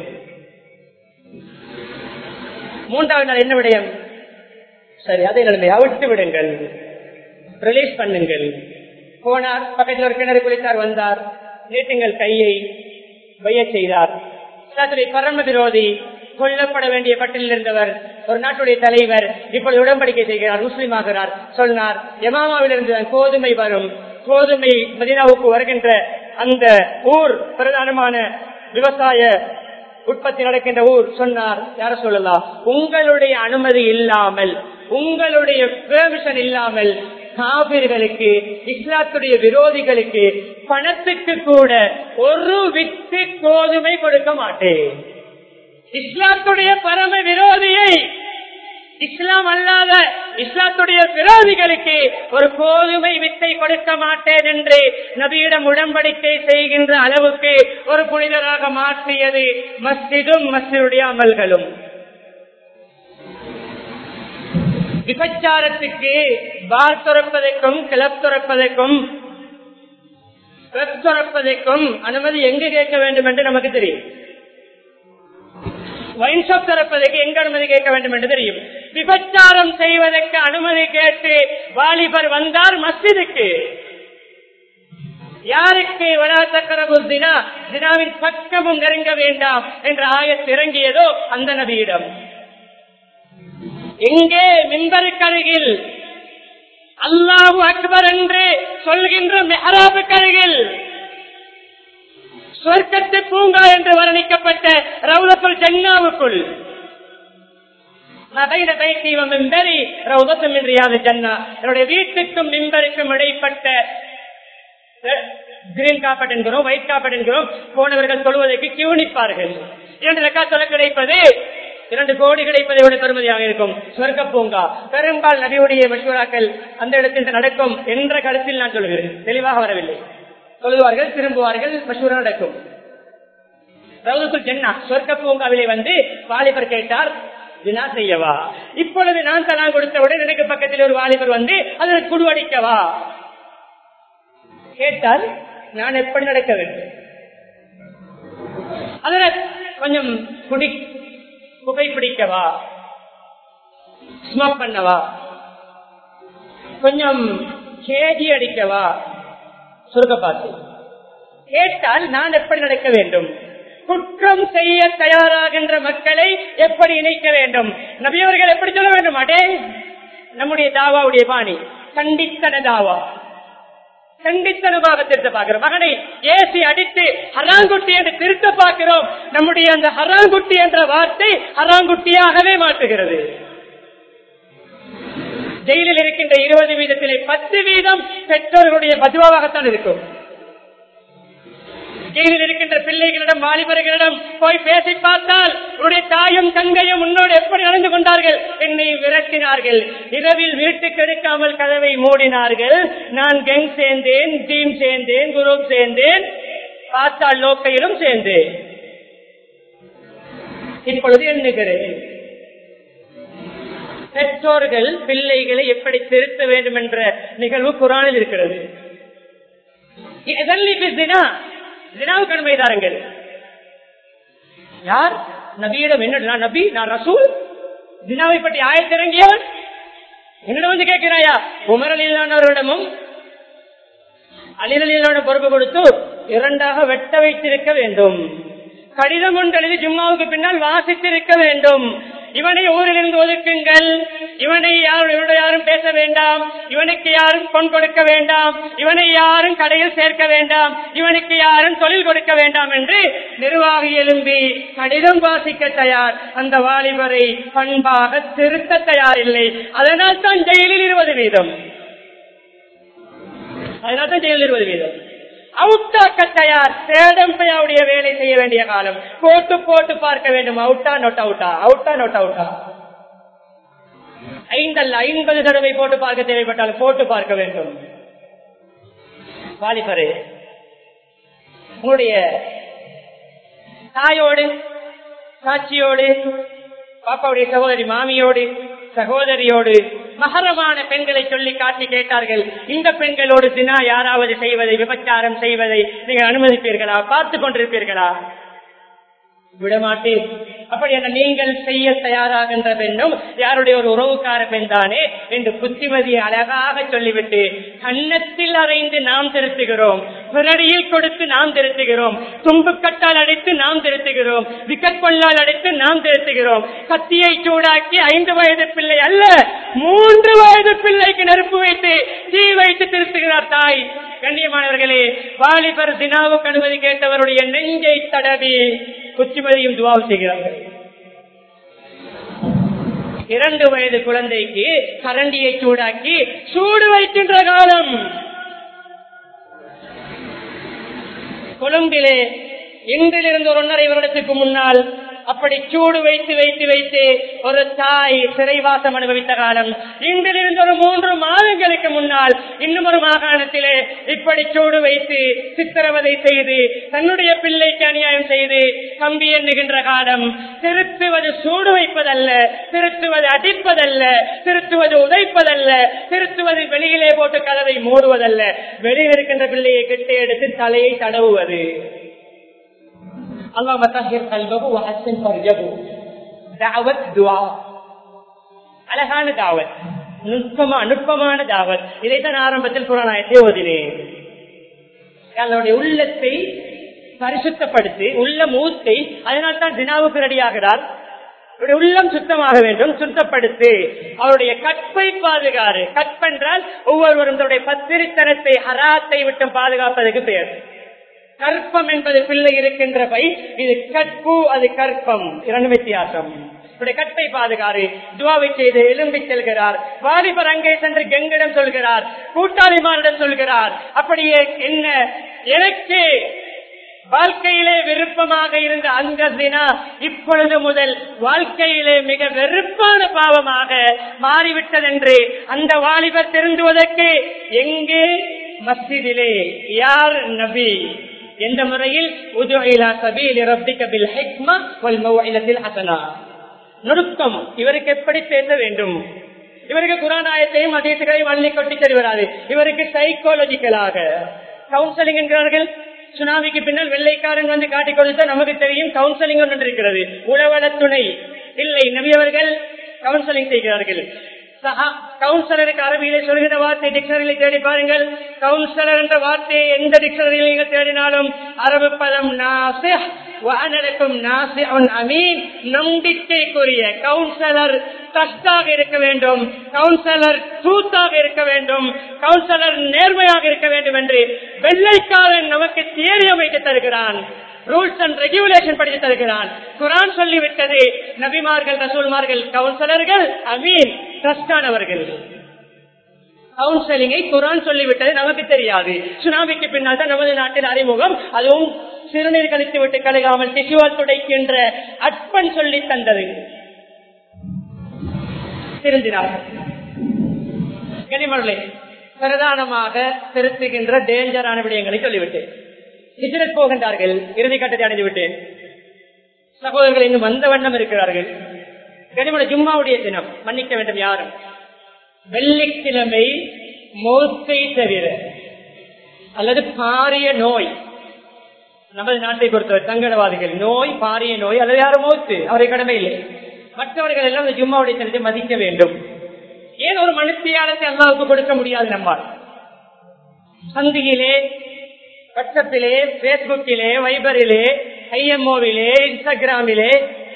மூன்றாவது நாள் என்ன விடயம் சரி அதே நிலைமை அவிட்டு விடுங்கள் ரிலீஸ் பண்ணுங்கள் போனார் பக்கத்தில் ஒரு கிணறு குளித்தார் வந்தார் நீட்டுங்கள் கையை வைய செய்தார் இஸ்லாத்துடைய பரம விரோதி கொல்லப்பட வேண்டிய பட்டியலில் இருந்தவர் ஒரு நாட்டுடைய தலைவர் இப்பொழுது உடன்படிக்கை செய்கிறார் முஸ்லீம் ஆகிறார் சொன்னார் எமாமாவிலிருந்து தான் கோதுமை வரும் கோதுமை மதினாவுக்கு வருகின்ற அந்த ஊர் பிரதானமான விவசாய உற்பத்தி நடக்கின்ற ஊர் சொன்னார் யார சொல்லலாம் உங்களுடைய அனுமதி இல்லாமல் உங்களுடைய பெர்மிஷன் இல்லாமல் காவிர்களுக்கு இஸ்லாத்துடைய விரோதிகளுக்கு பணத்துக்கு கூட ஒரு வித்து கோதுமை கொடுக்க மாட்டேன் இஸ்லாத்துடைய பரம விரோதியை இஸ்லாம் அல்லாத இஸ்லாத்துடைய விரோதிகளுக்கு ஒரு கோதுமை வித்தை கொடுக்க மாட்டேன் என்று நபியிடம் உடன்படிக்கை செய்கின்ற அளவுக்கு ஒரு புனிதராக மாற்றியது மஸ்ஜிதும் மஸ்ஜிதுடைய அமல்களும் விபச்சாரத்துக்கு பார் துறப்பதற்கும் கிளப் துறப்பதற்கும் துறப்பதற்கும் அனுமதி எங்கு கேட்க வேண்டும் என்று நமக்கு தெரியும் வைன் ஷாப் திறப்பதற்கு எங்க அனுமதி கேட்க வேண்டும் என்று தெரியும் விபச்சாரம் செய்வதற்கு அனுமதி கேட்டு வாலிபர் வந்தார் மஸ்ஜிதுக்கு யாருக்கு வராசக்கரபு தினா தினாவின் பக்கமும் நெருங்க வேண்டாம் என்ற ஆயத்து இறங்கியதோ அந்த நபியிடம் எங்கே மின்பருக்கு அருகில் அல்லாஹு அக்பர் என்று சொல்கின்ற மெஹராபுக்கு அருகில் சொர்க்கத்து பூங்கா என்று வர்ணிக்கப்பட்ட ரவுலத்துல் ஜன்னாவுக்குள் என்னுடைய வீட்டுக்கும் மின்பருக்கும் இடைப்பட்ட கிரீன் காப்பட் என்கிறோம் ஒயிட் காப்பட் என்கிறோம் போனவர்கள் சொல்வதற்கு கியூனிப்பார்கள் இரண்டு ரெக்கா சொல்ல கிடைப்பது இரண்டு கோடி கிடைப்பதை விட பெருமதியாக இருக்கும் சொர்க்க பூங்கா பெரும்பால் நபியுடைய மஷூராக்கள் அந்த இடத்தில் நடக்கும் என்ற கருத்தில் நான் சொல்கிறேன் தெளிவாக வரவில்லை சொல்லுவார்கள் திரும்புவார்கள் மஷூரா நடக்கும் ரவுதுக்குள் ஜென்னா சொர்க்க பூங்காவிலே வந்து வாலிபர் கேட்டார் தினா செய்யவா இப்பொழுது நான் தலா கொடுத்தவுடன் எனக்கு பக்கத்தில் ஒரு வாலிபர் வந்து அதில் குழு அடிக்கவா கேட்டால் நான் எப்படி நடக்க வேண்டும் அதுல கொஞ்சம் குடி புகை பிடிக்கவா ஸ்மோக் பண்ணவா கொஞ்சம் கேஜி அடிக்கவா சுருக்க பார்த்து கேட்டால் நான் எப்படி நடக்க வேண்டும் குற்றம் செய்ய தயாராகின்ற மக்களை எப்படி இணைக்க வேண்டும் நபியவர்கள் எப்படி சொல்ல வேண்டும் அடே நம்முடைய தாவாவுடைய பாணி கண்டித்தன தாவா கண்டித்தனமாக திருத்த பார்க்கிறோம் மகனை ஏசி அடித்து ஹராங்குட்டி என்று திருத்த பார்க்கிறோம் நம்முடைய அந்த ஹராங்குட்டி என்ற வார்த்தை ஹராங்குட்டியாகவே மாற்றுகிறது ஜெயிலில் இருக்கின்ற இருபது வீதத்திலே பத்து வீதம் பெற்றோர்களுடைய பதுவாகத்தான் இருக்கும் ஜெயிலில் இருக்கின்ற பிள்ளைகளிடம் வாலிபர்களிடம் போய் பேசி பார்த்தால் உன்னுடைய தாயும் தங்கையும் உன்னோடு எப்படி நடந்து கொண்டார்கள் என்னை விரட்டினார்கள் இரவில் வீட்டுக்கு எடுக்காமல் கதவை மூடினார்கள் நான் கெங் சேர்ந்தேன் டீம் சேர்ந்தேன் குரூப் சேர்ந்தேன் பார்த்தால் லோக்கையிலும் சேர்ந்தேன் இப்பொழுது எண்ணுகிறேன் பெற்றோர்கள் பிள்ளைகளை எப்படி திருத்த வேண்டும் என்ற நிகழ்வு குரானில் இருக்கிறது தினாவுக்கு அனுமதி தாருங்கள் யார் நபியிடம் என்ன நான் நபி நான் ரசூல் தினாவை பற்றி ஆயத்திறங்கியவன் என்னிடம் வந்து கேட்கிறாயா உமரலில்லானவர்களிடமும் அலிரலிலான பொறுப்பு கொடுத்து இரண்டாக வெட்ட வைத்திருக்க வேண்டும் கடிதம் ஒன்று எழுதி ஜும்மாவுக்கு பின்னால் வாசித்திருக்க வேண்டும் இவனை ஊரிலிருந்து ஒதுக்குங்கள் இவனை யாரும் இவனுடைய யாரும் பேச வேண்டாம் இவனுக்கு யாரும் பொன் கொடுக்க வேண்டாம் இவனை யாரும் கடையில் சேர்க்க வேண்டாம் இவனுக்கு யாரும் தொழில் கொடுக்க வேண்டாம் என்று நிர்வாகி எழும்பி கடிதம் வாசிக்க தயார் அந்த வாலிபரை பண்பாக திருத்த தயார் இல்லை அதனால் தான் ஜெயிலில் இருபது வீதம் அதனால் தான் ஜெயிலில் இருபது வீதம் அவுட்டாக்க தயார் சேடம்பையாவுடைய வேலை செய்ய வேண்டிய காலம் போட்டு போட்டு பார்க்க வேண்டும் அவுட்டா நோட் அவுட்டா அவுட்டா நோட் அவுட்டா ஐந்தல்ல ஐம்பது தடவை போட்டு பார்க்க தேவைப்பட்டால் போட்டு பார்க்க வேண்டும் வாலிபரே உங்களுடைய தாயோடு சாட்சியோடு பாப்பாவுடைய சகோதரி மாமியோடு சகோதரியோடு மகரமான பெண்களை சொல்லி காட்டி கேட்டார்கள் இந்த பெண்களோடு தினா யாராவது செய்வதை விபச்சாரம் செய்வதை நீங்கள் அனுமதிப்பீர்களா பார்த்து கொண்டிருப்பீர்களா விடமாட்டேன் அப்படி என்ன நீங்கள் செய்ய தயாராகின்ற பெண்ணும் யாருடைய ஒரு உறவுக்கார பெண் தானே என்று புத்திமதியை அழகாக சொல்லிவிட்டு கன்னத்தில் அறைந்து நாம் திருத்துகிறோம் பிறடியில் கொடுத்து நாம் திருத்துகிறோம் தும்புக்கட்டால் அடைத்து நாம் திருத்துகிறோம் விக்கட் கொள்ளால் அடைத்து நாம் திருத்துகிறோம் கத்தியை சூடாக்கி ஐந்து வயது பிள்ளை அல்ல மூன்று வயது பிள்ளைக்கு நெருப்பு வைத்து தீ வைத்து திருத்துகிறார் தாய் கண்ணியமானவர்களே வாலிபர் தினாவுக்கு அனுமதி கேட்டவருடைய நெஞ்சை தடவி குச்சிமதியும் துவாவு செய்கிறார்கள் இரண்டு வயது குழந்தைக்கு கரண்டியை சூடாக்கி சூடு வைக்கின்ற காலம் கொழும்பிலே இன்றிலிருந்து ஒரு ஒன்றரை வருடத்துக்கு முன்னால் அப்படி சூடு வைத்து வைத்து வைத்து ஒரு தாய் சிறைவாசம் அனுபவித்த காலம் இன்றிலிருந்து ஒரு மூன்று மாதங்களுக்கு முன்னால் இன்னும் ஒரு மாகாணத்திலே இப்படி சூடு வைத்து சித்திரவதை செய்து தன்னுடைய பிள்ளைக்கு அநியாயம் செய்து கம்பி எண்ணுகின்ற காலம் திருத்துவது சூடு வைப்பதல்ல திருத்துவது அடிப்பதல்ல திருத்துவது உதைப்பதல்ல திருத்துவது வெளியிலே போட்டு கதவை மூடுவதல்ல வெளியில் இருக்கின்ற பிள்ளையை கெட்டி எடுத்து தலையை தடவுவது اللهم طهر قلبه وحسن فرجه دعوت دعاء அழகான தாவத் நுட்பமா நுட்பமான தாவத் இதைத்தான் ஆரம்பத்தில் புறநாயத்தை ஓதினேன் அவருடைய உள்ளத்தை பரிசுத்தப்படுத்தி உள்ள மூத்தை அதனால் தான் தினாவுக்கு ரெடியாகிறார் அவருடைய உள்ளம் சுத்தமாக வேண்டும் சுத்தப்படுத்தி அவருடைய கற்பை பாதுகாறு கற்பென்றால் ஒவ்வொருவரும் தன்னுடைய பத்திரித்தனத்தை ஹராத்தை விட்டு பாதுகாப்பதற்கு பெயர் கற்பம் என்பது பிள்ளை இருக்கின்ற பை இது கற்பு அது கற்பம் இரண்டு வித்தியாசம் கற்பை பாதுகாரு துவாவை செய்து எலும்பி செல்கிறார் வாலிபர் அங்கே சென்று கெங்கிடம் சொல்கிறார் கூட்டாளிமாரிடம் சொல்கிறார் அப்படியே என்ன எனக்கு வாழ்க்கையிலே விருப்பமாக இருந்த அந்த தினா இப்பொழுது முதல் வாழ்க்கையிலே மிக வெறுப்பான பாவமாக மாறிவிட்டதென்று அந்த வாலிபர் திருந்துவதற்கு எங்கே மஸ்ஜிதிலே யார் நபி எந்த முறையில் நுணுக்கம் இவருக்கு எப்படி பேச வேண்டும் இவருக்கு குரானாயத்தையும் அதீசுகளையும் அள்ளி கொட்டி தருவராது இவருக்கு சைக்காலஜிக்கலாக கவுன்சிலிங் என்கிறார்கள் சுனாமிக்கு பின்னால் வெள்ளைக்காரன் வந்து காட்டிக் கொடுத்த நமக்கு தெரியும் கவுன்சிலிங் ஒன்று இருக்கிறது உளவள துணை இல்லை நபியவர்கள் கவுன்சிலிங் செய்கிறார்கள் கவுன்சிலருக்கு அரபியிலே சொல்கிற வார்த்தை டிக்ஷனரியில் தேடி பாருங்கள் கவுன்சிலர் என்ற வார்த்தையை எந்த டிக்ஷனரியில் நீங்கள் தேடினாலும் அரபு பதம் வானருக்கும் நாசிஉன் அமீன் நம்பிக்கைக்குரிய கவுன்சிலர் ட்ரஸ்டாக இருக்க வேண்டும் கவுன்சிலர் ட்ரூத்தாக இருக்க வேண்டும் கவுன்சிலர் நேர்மையாக இருக்க வேண்டும் என்று வெள்ளைக்காரன் நமக்கு தியரி அமைத்து தருகிறான் ரூல்ஸ் அண்ட் ரெகுலேஷன் படித்து தருகிறான் குரான் சொல்லிவிட்டது நபிமார்கள் ரசூல்மார்கள் கவுன்சிலர்கள் அமீன் ட்ரஸ்டானவர்கள் கவுன்சிலிங்கை குரான் சொல்லிவிட்டது நமக்கு தெரியாது சுனாமிக்கு பின்னால் தான் நமது நாட்டில் அறிமுகம் அதுவும் சிறுநீர் கழித்து விட்டு கழுகாமல் திசுவால் துடைக்கின்ற அற்பன் சொல்லி தந்தது திருந்தினார்கள் கனிமர்களே பிரதானமாக திருத்துகின்ற டேஞ்சரான விடயங்களை சொல்லிவிட்டேன் ஹிஜ்ரத் போகின்றார்கள் இறுதி கட்டத்தை அடைந்து விட்டேன் சகோதரர்கள் இன்னும் வந்த வண்ணம் இருக்கிறார்கள் கனிமலை ஜும்மாவுடைய தினம் மன்னிக்க வேண்டும் யாரும் வெள்ளிக்கிழமை மோத்தை தவிர அல்லது பாரிய நோய் நமது நாட்டை பொறுத்தவரை சங்கடவாதிகள் நோய் பாரிய நோய் அல்லது யாரும் மோத்து அவரை கடமை இல்லை மற்றவர்கள் எல்லாம் இந்த ஜும்மாவுடைய தினத்தை மதிக்க வேண்டும் ஏன் ஒரு மனுஷியானத்தை அல்லாவுக்கு கொடுக்க முடியாது நம்மால் சந்தியிலே வாட்ஸ்அப்பிலே பேஸ்புக்கிலே வைபரிலே ஐஎம்ஓவிலே இன்ஸ்டாகிராமிலே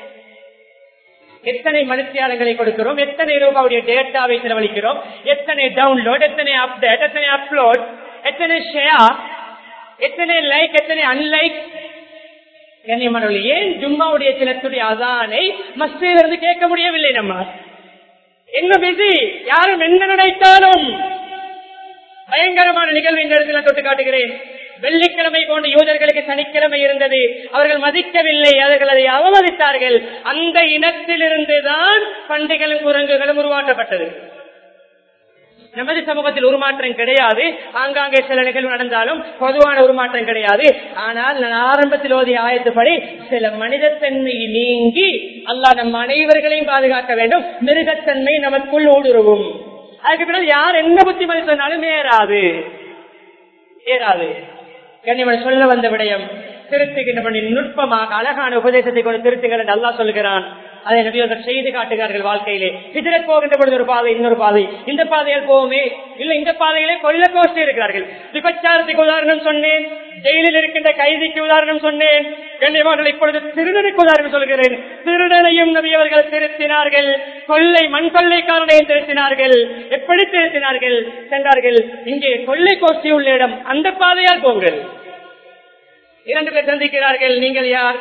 எத்தனை மனுஷியாளங்களை கொடுக்கிறோம் எத்தனை ரூபாவுடைய டேட்டாவை செலவழிக்கிறோம் எத்தனை டவுன்லோட் எத்தனை அப்டேட் எத்தனை அப்லோட் எத்தனை ஷேர் எத்தனை லைக் எத்தனை அன்லைக் கண்ணியமானவர்கள் ஏன் ஜும்மாவுடைய தினத்துடைய அதானை மஸ்திலிருந்து கேட்க முடியவில்லை நம்ம என்ன பிஸி யாரும் என்ன நினைத்தாலும் பயங்கரமான நிகழ்வு இந்த இடத்துல தொட்டு காட்டுகிறேன் வெள்ளிக்கிழமை போன்ற யூதர்களுக்கு சனிக்கிழமை இருந்தது அவர்கள் மதிக்கவில்லை அவர்கள் அதை அவமதித்தார்கள் அந்த இனத்திலிருந்துதான் பண்டிகளும் குரங்குகளும் உருவாக்கப்பட்டது நமது சமூகத்தில் உருமாற்றம் கிடையாது ஆங்காங்கே சில நிகழ்வு நடந்தாலும் பொதுவான உருமாற்றம் கிடையாது ஆனால் நான் ஆரம்பத்தில் ஓதிய ஆயத்துப்படி சில மனிதத்தன்மை நீங்கி அல்லாஹ் நம் அனைவர்களையும் பாதுகாக்க வேண்டும் மிருகத்தன்மை நமக்குள் ஊடுருவும் அதுக்கு பிறகு யார் என்ன புத்திமதி சொன்னாலும் ஏறாது ஏறாது கண்ணியமன் சொல்ல வந்த விடயம் திருத்துகின்ற நுட்பமாக அழகான உபதேசத்தை கொண்டு திருத்துங்கள் என்று அல்லாஹ் சொல்கிறான் அதை நபியர்கள் செய்து காட்டுகிறார்கள் வாழ்க்கையிலே ஹிஜரத் போகின்ற பொழுது ஒரு பாதை இன்னொரு பாதை இந்த பாதையில் போவோமே இல்ல இந்த பாதையிலே கொல்ல கோஷ்டி இருக்கிறார்கள் விபச்சாரத்துக்கு உதாரணம் சொன்னேன் ஜெயிலில் இருக்கின்ற கைதிக்கு உதாரணம் சொன்னேன் கண்ணியமார்கள் இப்பொழுது திருடனுக்கு உதாரணம் சொல்கிறேன் திருடனையும் நபியவர்கள் திருத்தினார்கள் கொள்ளை மண் கொள்ளைக்காரனையும் திருத்தினார்கள் எப்படி திருத்தினார்கள் சென்றார்கள் இங்கே கொள்ளை கோஷ்டி உள்ள இடம் அந்த பாதையால் போங்கள் இரண்டு பேர் சந்திக்கிறார்கள் நீங்கள் யார்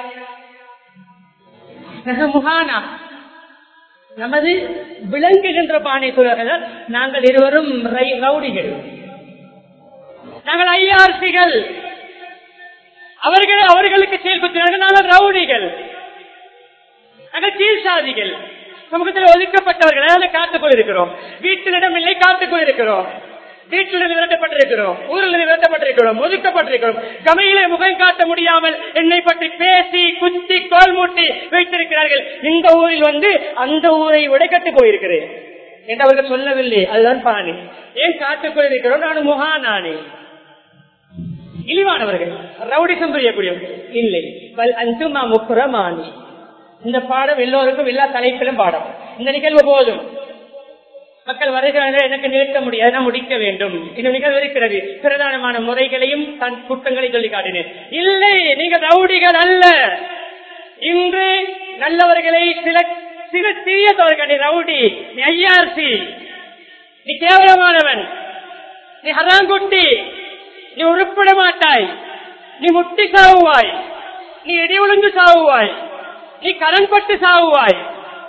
முகானா நமது விளங்குகின்ற பானை சொல்வார்கள் நாங்கள் இருவரும் ரை- ரவுடிகள் நாங்கள் ஐஆர்சிகள் அவர்கள் அவர்களுக்கு செயல்படுத்தினார்கள் நாங்கள் ரவுடிகள் நாங்கள் கீழ்சாதிகள் சமூகத்தில் ஒதுக்கப்பட்டவர்கள் அதில் காத்துக் கொண்டிருக்கிறோம் வீட்டிலிடம் இல்லை காத்துக் கொண்டிருக்கிறோம் வீட்டிலிருந்து விரட்டப்பட்டிருக்கிறோம் ஊரிலிருந்து விரட்டப்பட்டிருக்கிறோம் ஒதுக்கப்பட்டிருக்கிறோம் கமையிலே முகம் காட்ட முடியாமல் என்னை பற்றி பேசி குத்தி கோல் மூட்டி வைத்திருக்கிறார்கள் இந்த ஊரில் வந்து அந்த ஊரை உடைக்கட்டு போயிருக்கிறேன் என்று அவர்கள் சொல்லவில்லை அதுதான் பாணி ஏன் காத்துக் கொண்டிருக்கிறோம் நான் முகானானே இழிவானவர்கள் ரவுடிசம் புரியக்கூடியவர்கள் இல்லை வல் அந்துமா முக்குரமானி இந்த பாடம் எல்லோருக்கும் எல்லா தலைப்பிலும் பாடம் இந்த நிகழ்வு போதும் மக்கள் வருகிறார்கள் எனக்கு நிறுத்த முடியாது நான் முடிக்க வேண்டும் இந்த நிகழ்வு இருக்கிறது பிரதானமான முறைகளையும் தன் குற்றங்களை சொல்லி காட்டினேன் இல்லை நீங்கள் ரவுடிகள் அல்ல இன்று நல்லவர்களை சில சில தீய தவறுகள் ரவுடி நீ ஐஆர்சி நீ கேவலமானவன் நீ ஹராங்குட்டி நீ உருப்பிட மாட்டாய் நீ முட்டி சாவுவாய் நீ இடி விழுந்து சாவுவாய் நீ கடன் பட்டு சாவுவாய்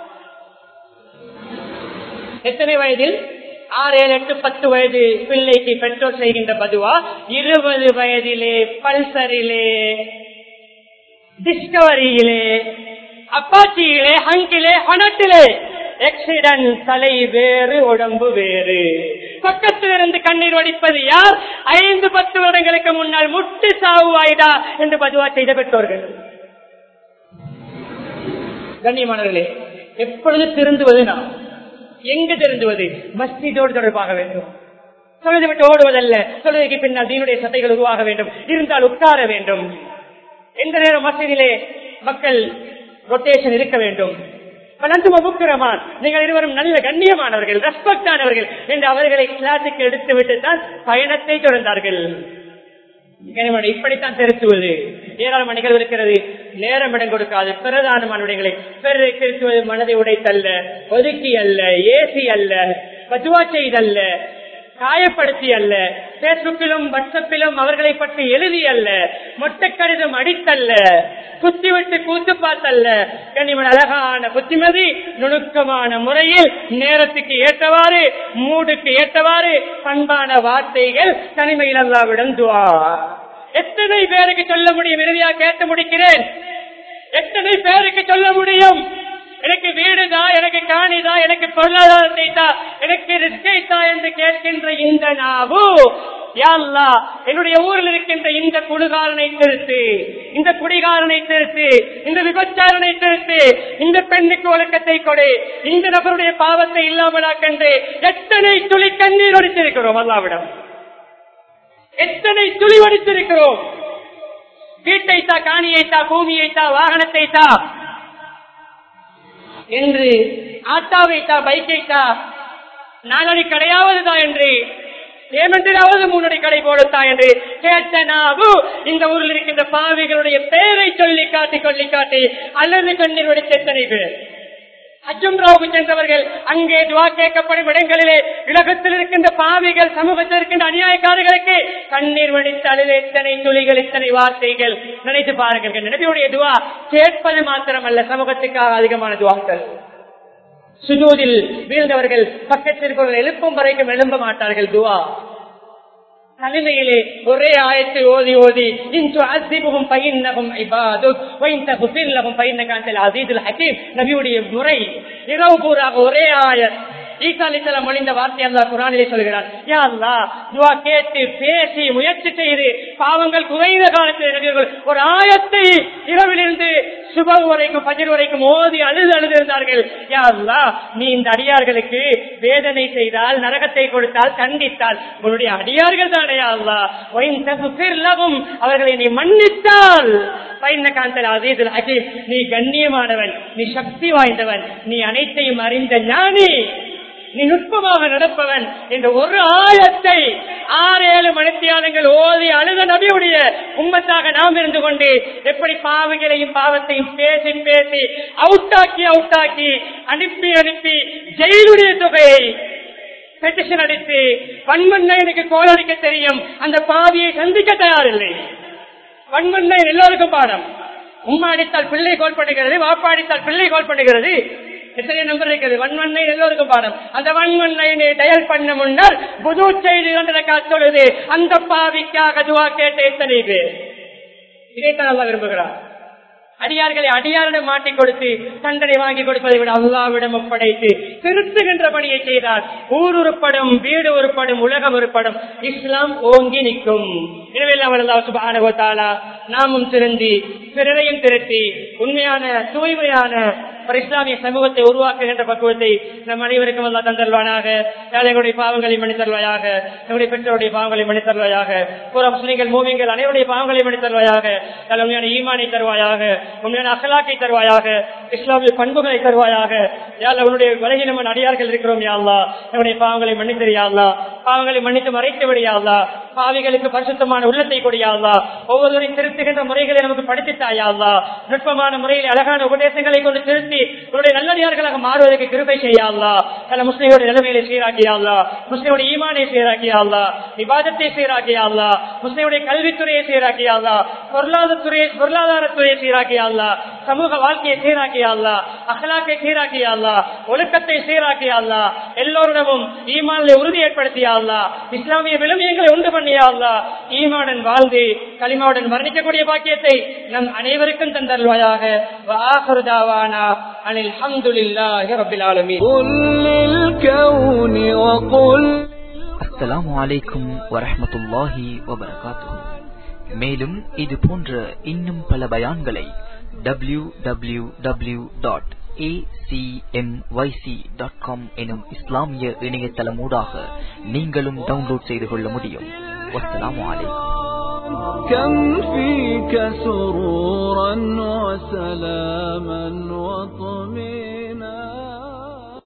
எத்தனை வயதில் ஆறு ஏழு எட்டு பத்து வயது பிள்ளைக்கு பெற்றோர் செய்கின்ற பதுவா இருபது வயதிலே பல்சரிலே டிஸ்கவரியிலே அப்பாச்சியிலே ஹங்கிலே ஹனட்டிலே ஆக்சிடென்ட் தலை வேறு உடம்பு வேறு பக்கத்தில் இருந்து கண்ணீர் வடிப்பது யார் ஐந்து பத்து வருடங்களுக்கு முன்னால் முட்டு சாவுவாய்டா என்று பதுவா செய்த பெற்றோர்கள் கண்ணியமானவர்களே எப்பொழுது திருந்துவது நாம் எங்கு திருந்துவது மஸ்ஜிதோடு தொடர்பாக வேண்டும் தொழுது விட்டு ஓடுவதல்ல தொழுகைக்கு பின்னால் தீனுடைய சட்டைகள் உருவாக வேண்டும் இருந்தால் உட்கார வேண்டும் எந்த நேரம் மசீதிலே மக்கள் ரொட்டேஷன் இருக்க வேண்டும் வளர்ந்து முக்குரமான் நீங்கள் இருவரும் நல்ல கண்ணியமானவர்கள் ரெஸ்பெக்ட் ஆனவர்கள் என்று அவர்களை கிளாஸுக்கு எடுத்து விட்டு தான் பயணத்தை தொடர்ந்தார்கள் கனிமணி, இப்படித்தான் திருத்துவது ஏராளமான நிகழ்வு இருக்கிறது நேரம் இடம் கொடுக்காது பிரதானமான விடயங்களை பிறரை திருத்துவது மனதை உடைத்தல்ல ஒதுக்கி அல்ல ஏசி அல்ல பதுவா செய்தல்ல காயப்படுத்தி அல்ல பேஸ்புக்கிலும் வாட்ஸ்அப்பிலும் அவர்களை பற்றி எழுதி அல்ல மொட்டை கடிதம் அடித்தல்ல குத்திவிட்டு கூத்து பார்த்தல்ல கனிமன் அழகான புத்திமதி நுணுக்கமான முறையில் நேரத்துக்கு ஏற்றவாறு மூடுக்கு ஏற்றவாறு பண்பான வார்த்தைகள் தனிமையில் அல்லாவிடம் துவா எத்தனை பேருக்கு சொல்ல முடியும் இறுதியா கேட்டு முடிக்கிறேன் எத்தனை பேருக்கு சொல்ல முடியும் எனக்கு வீடுதா எனக்கு காணிதா எனக்கு பொருளாதாரத்தை தா எனக்கு ரிஸ்கை தா என்று கேட்கின்ற இந்த நாவு யாழ்லா என்னுடைய ஊரில் இருக்கின்ற இந்த குடுகாரனை திருத்து இந்த குடிகாரனை திருத்து இந்த விபச்சாரனை திருத்து இந்த பெண்ணுக்கு ஒழுக்கத்தை கொடு இந்த நபருடைய பாவத்தை இல்லாமலாக்கென்று எத்தனை துளி கண்ணீர் ஒடித்திருக்கிறோம் அல்லாவிடம் எத்தனை துளி ஒடித்திருக்கிறோம் வீட்டை தா காணியை தா பூமியை தா வாகனத்தை தா என்று ஆட்டாவை தா பைக்கை தா நாலடி கடையாவதுதா என்று ஏமென்றாவது மூணடி கடை போடுத்தா என்று கேட்டனாவு இந்த ஊரில் இருக்கின்ற பாவிகளுடைய பெயரை சொல்லி காட்டி கொள்ளி காட்டி அல்லது கண்ணீர் வடித்த எத்தனை பேர் அஜும்ராவுக்கு சென்றவர்கள் அங்கே துவா கேட்கப்படும் இடங்களிலே உலகத்தில் இருக்கின்ற பாவிகள் சமூகத்தில் இருக்கின்ற அநியாயக்காரர்களுக்கு கண்ணீர் வடித்து அழுது எத்தனை துளிகள் இத்தனை வார்த்தைகள் நினைத்து பாருங்கள் நபியுடைய துவா கேட்பது மாத்திரமல்ல சமூகத்துக்காக அதிகமான துவாக்கள் சுஜூதில் வீழ்ந்தவர்கள் பக்கத்திற்கு எழுப்பும் வரைக்கும் எழும்ப மாட்டார்கள் துவா தலைமையிலே ஒரே ஆயத்தை ஓதி ஓதி இன்று அசிபுகும் பயின்னகும் பயின்னகும் பயின்னகாந்தல் அசீதுல் ஹக்கீம் நபியுடைய முறை இரவு பூராக ஒரே ஆயத் ஈசா அலிசலாம் மொழிந்த வார்த்தை அல்லா குரானிலே சொல்கிறார் யா அல்லா துவா கேட்டு பேசி முயற்சி செய்து பாவங்கள் குறைந்த காலத்தில் நபியர்கள் ஒரு ஆயத்தை இரவிலிருந்து சுப வரைக்கும் பஜர் வரைக்கும் ஓதி அழுது அழுது இருந்தார்கள் யா அல்லா நீ இந்த அடியார்களுக்கு வேதனை செய்தால் நரகத்தை கொடுத்தால் கண்டித்தால் உன்னுடைய அடியார்கள் தானே அல்லா அவர்களை நீ மன்னித்தால் நீ கண்ணியமானவன் நீ சக்தி வாய்ந்தவன் நீ அனைத்தையும் அறிந்த ஞானி நீ நுட்பமாக நடப்பவன் என்ற ஒரு ஆழத்தை ஆறு ஏழு மணித்தியாலங்கள் ஓதி அழுத நபியுடைய உம்மத்தாக நாம் இருந்து கொண்டு எப்படி பாவிகளையும் பாவத்தையும் பேசி பேசி அவுட்டாக்கி அவுட்டாக்கி அனுப்பி அனுப்பி ஜெயிலுடைய தொகையை பெட்டிஷன் அடித்து வன்மண்ணை எனக்கு கோல் அடிக்க தெரியும் அந்த பாவியை சந்திக்க தயாரில்லை வன்மண்ணை எல்லோருக்கும் பாடம் உம்மா அடித்தால் பிள்ளை கோல் பண்ணுகிறது வாப்பா அடித்தால் பிள்ளை கோல் பண்ணுகிறது எத்தனை நம்பர் இருக்கிறது வன்மண்ணை எல்லோருக்கும் பாடம் அந்த வன்மண்ணை டயல் பண்ண முன்னால் புது செய்தி சொல்லுது அந்த பாவிக்காக துவா கேட்ட எத்தனை பேர் இதைத்தான் நல்லா விரும்புகிறார் அடியார்களை அடியாரிடம் மாட்டிக் கொடுத்து தண்டனை வாங்கி கொடுப்பதை விட அல்லாவிடம் ஒப்படைத்து திருத்துகின்ற பணியை செய்தால் ஊர் உருப்படும் வீடு உருப்படும் உலகம் உருப்படும் இஸ்லாம் ஓங்கி நிற்கும் எனவே சுபானுவத்தாலா நாமும் திருந்தி பிறரையும் திருத்தி உண்மையான தூய்மையான ஒரு இஸ்லாமிய சமூகத்தை உருவாக்குகின்ற பக்குவத்தை நம் அனைவருக்கும் அல்லா தந்தல்வானாக ஏழைகளுடைய பாவங்களை மன்னித்தருவாயாக நம்முடைய பெற்றோருடைய பாவங்களை மன்னித்தருவாயாக புற முஸ்லீம்கள் மூவிங்கள் அனைவருடைய பாவங்களை மன்னித்தருவாயாக நல்ல உண்மையான ஈமானை தருவாயாக உண்மையான அகலாக்கை தருவாயாக இஸ்லாமிய பண்புகளை தருவாயாக யாழ் அவனுடைய விலகினமன் அடியார்கள் இருக்கிறோம் யாழ்லா நம்முடைய பாவங்களை மன்னித்தறியாள்லா பாவங்களை மன்னித்து மறைத்து விடையாள்லா பாவிகளுக்கு பரிசுத்தமான உள்ளத்தை கொடியாள்லா ஒவ்வொருவரையும் திருத்துகின்ற முறைகளை நமக்கு படித்துத்தாயாள்லா நுட்பமான முறையில் அழகான உபதேசங்களை கொண்டு திருத்தி உன்னுடைய நல்லடியார்களாக மாறுவதற்கு கிருபை செய்யாள்லா அல்ல முஸ்லிமுடைய நிலைமையில சீராக்கியாள்லா முஸ்லிமுடைய ஈமானை சீராக்கியாள்லா விவாதத்தை சீராக்கியாள்லா முஸ்லிமுடைய கல்வித்துறையை சீராக்கியாள்லா பொருளாதாரத்துறையை பொருளாதாரத்துறையை சீராக்கியாள்லா சமூக வாழ்க்கையை சீராக்கியாள்லா அகலாக்கை சீராக்கியாள்லா ஒழுக்கத்தை சீராக்கியாள்லா எல்லோரிடமும் ஈமானிலே உறுதி ஏற்படுத்தியாள்லா இஸ்லாமிய விளம்பியங்களை உண்டு பண்ணியாள்லா ஈமாவுடன் வாழ்ந்து களிமாவுடன் வர்ணிக்கக்கூடிய பாக்கியத்தை நம் அனைவருக்கும் தந்தருவாயாக வாஹருதாவானா அனில் அஹமதுல்லாஹி ரபில் ஆலமீன் قل للكون وقل அஸ்ஸலாமு அலைக்கும் வரஹ்மத்துல்லாஹி வபரகாத்துஹு மேலும் இது போன்ற இன்னும் பல பயான்களை டபிள்யூ டபிள்யூ டபிள்யூ டாட் எனும் இஸ்லாமிய இணையதளமூடாக நீங்களும் டவுன்லோட் செய்து கொள்ள முடியும் வஸ்ஸலாமு அலைக்கும் كم فيك سرورا وسلاما وطمئنا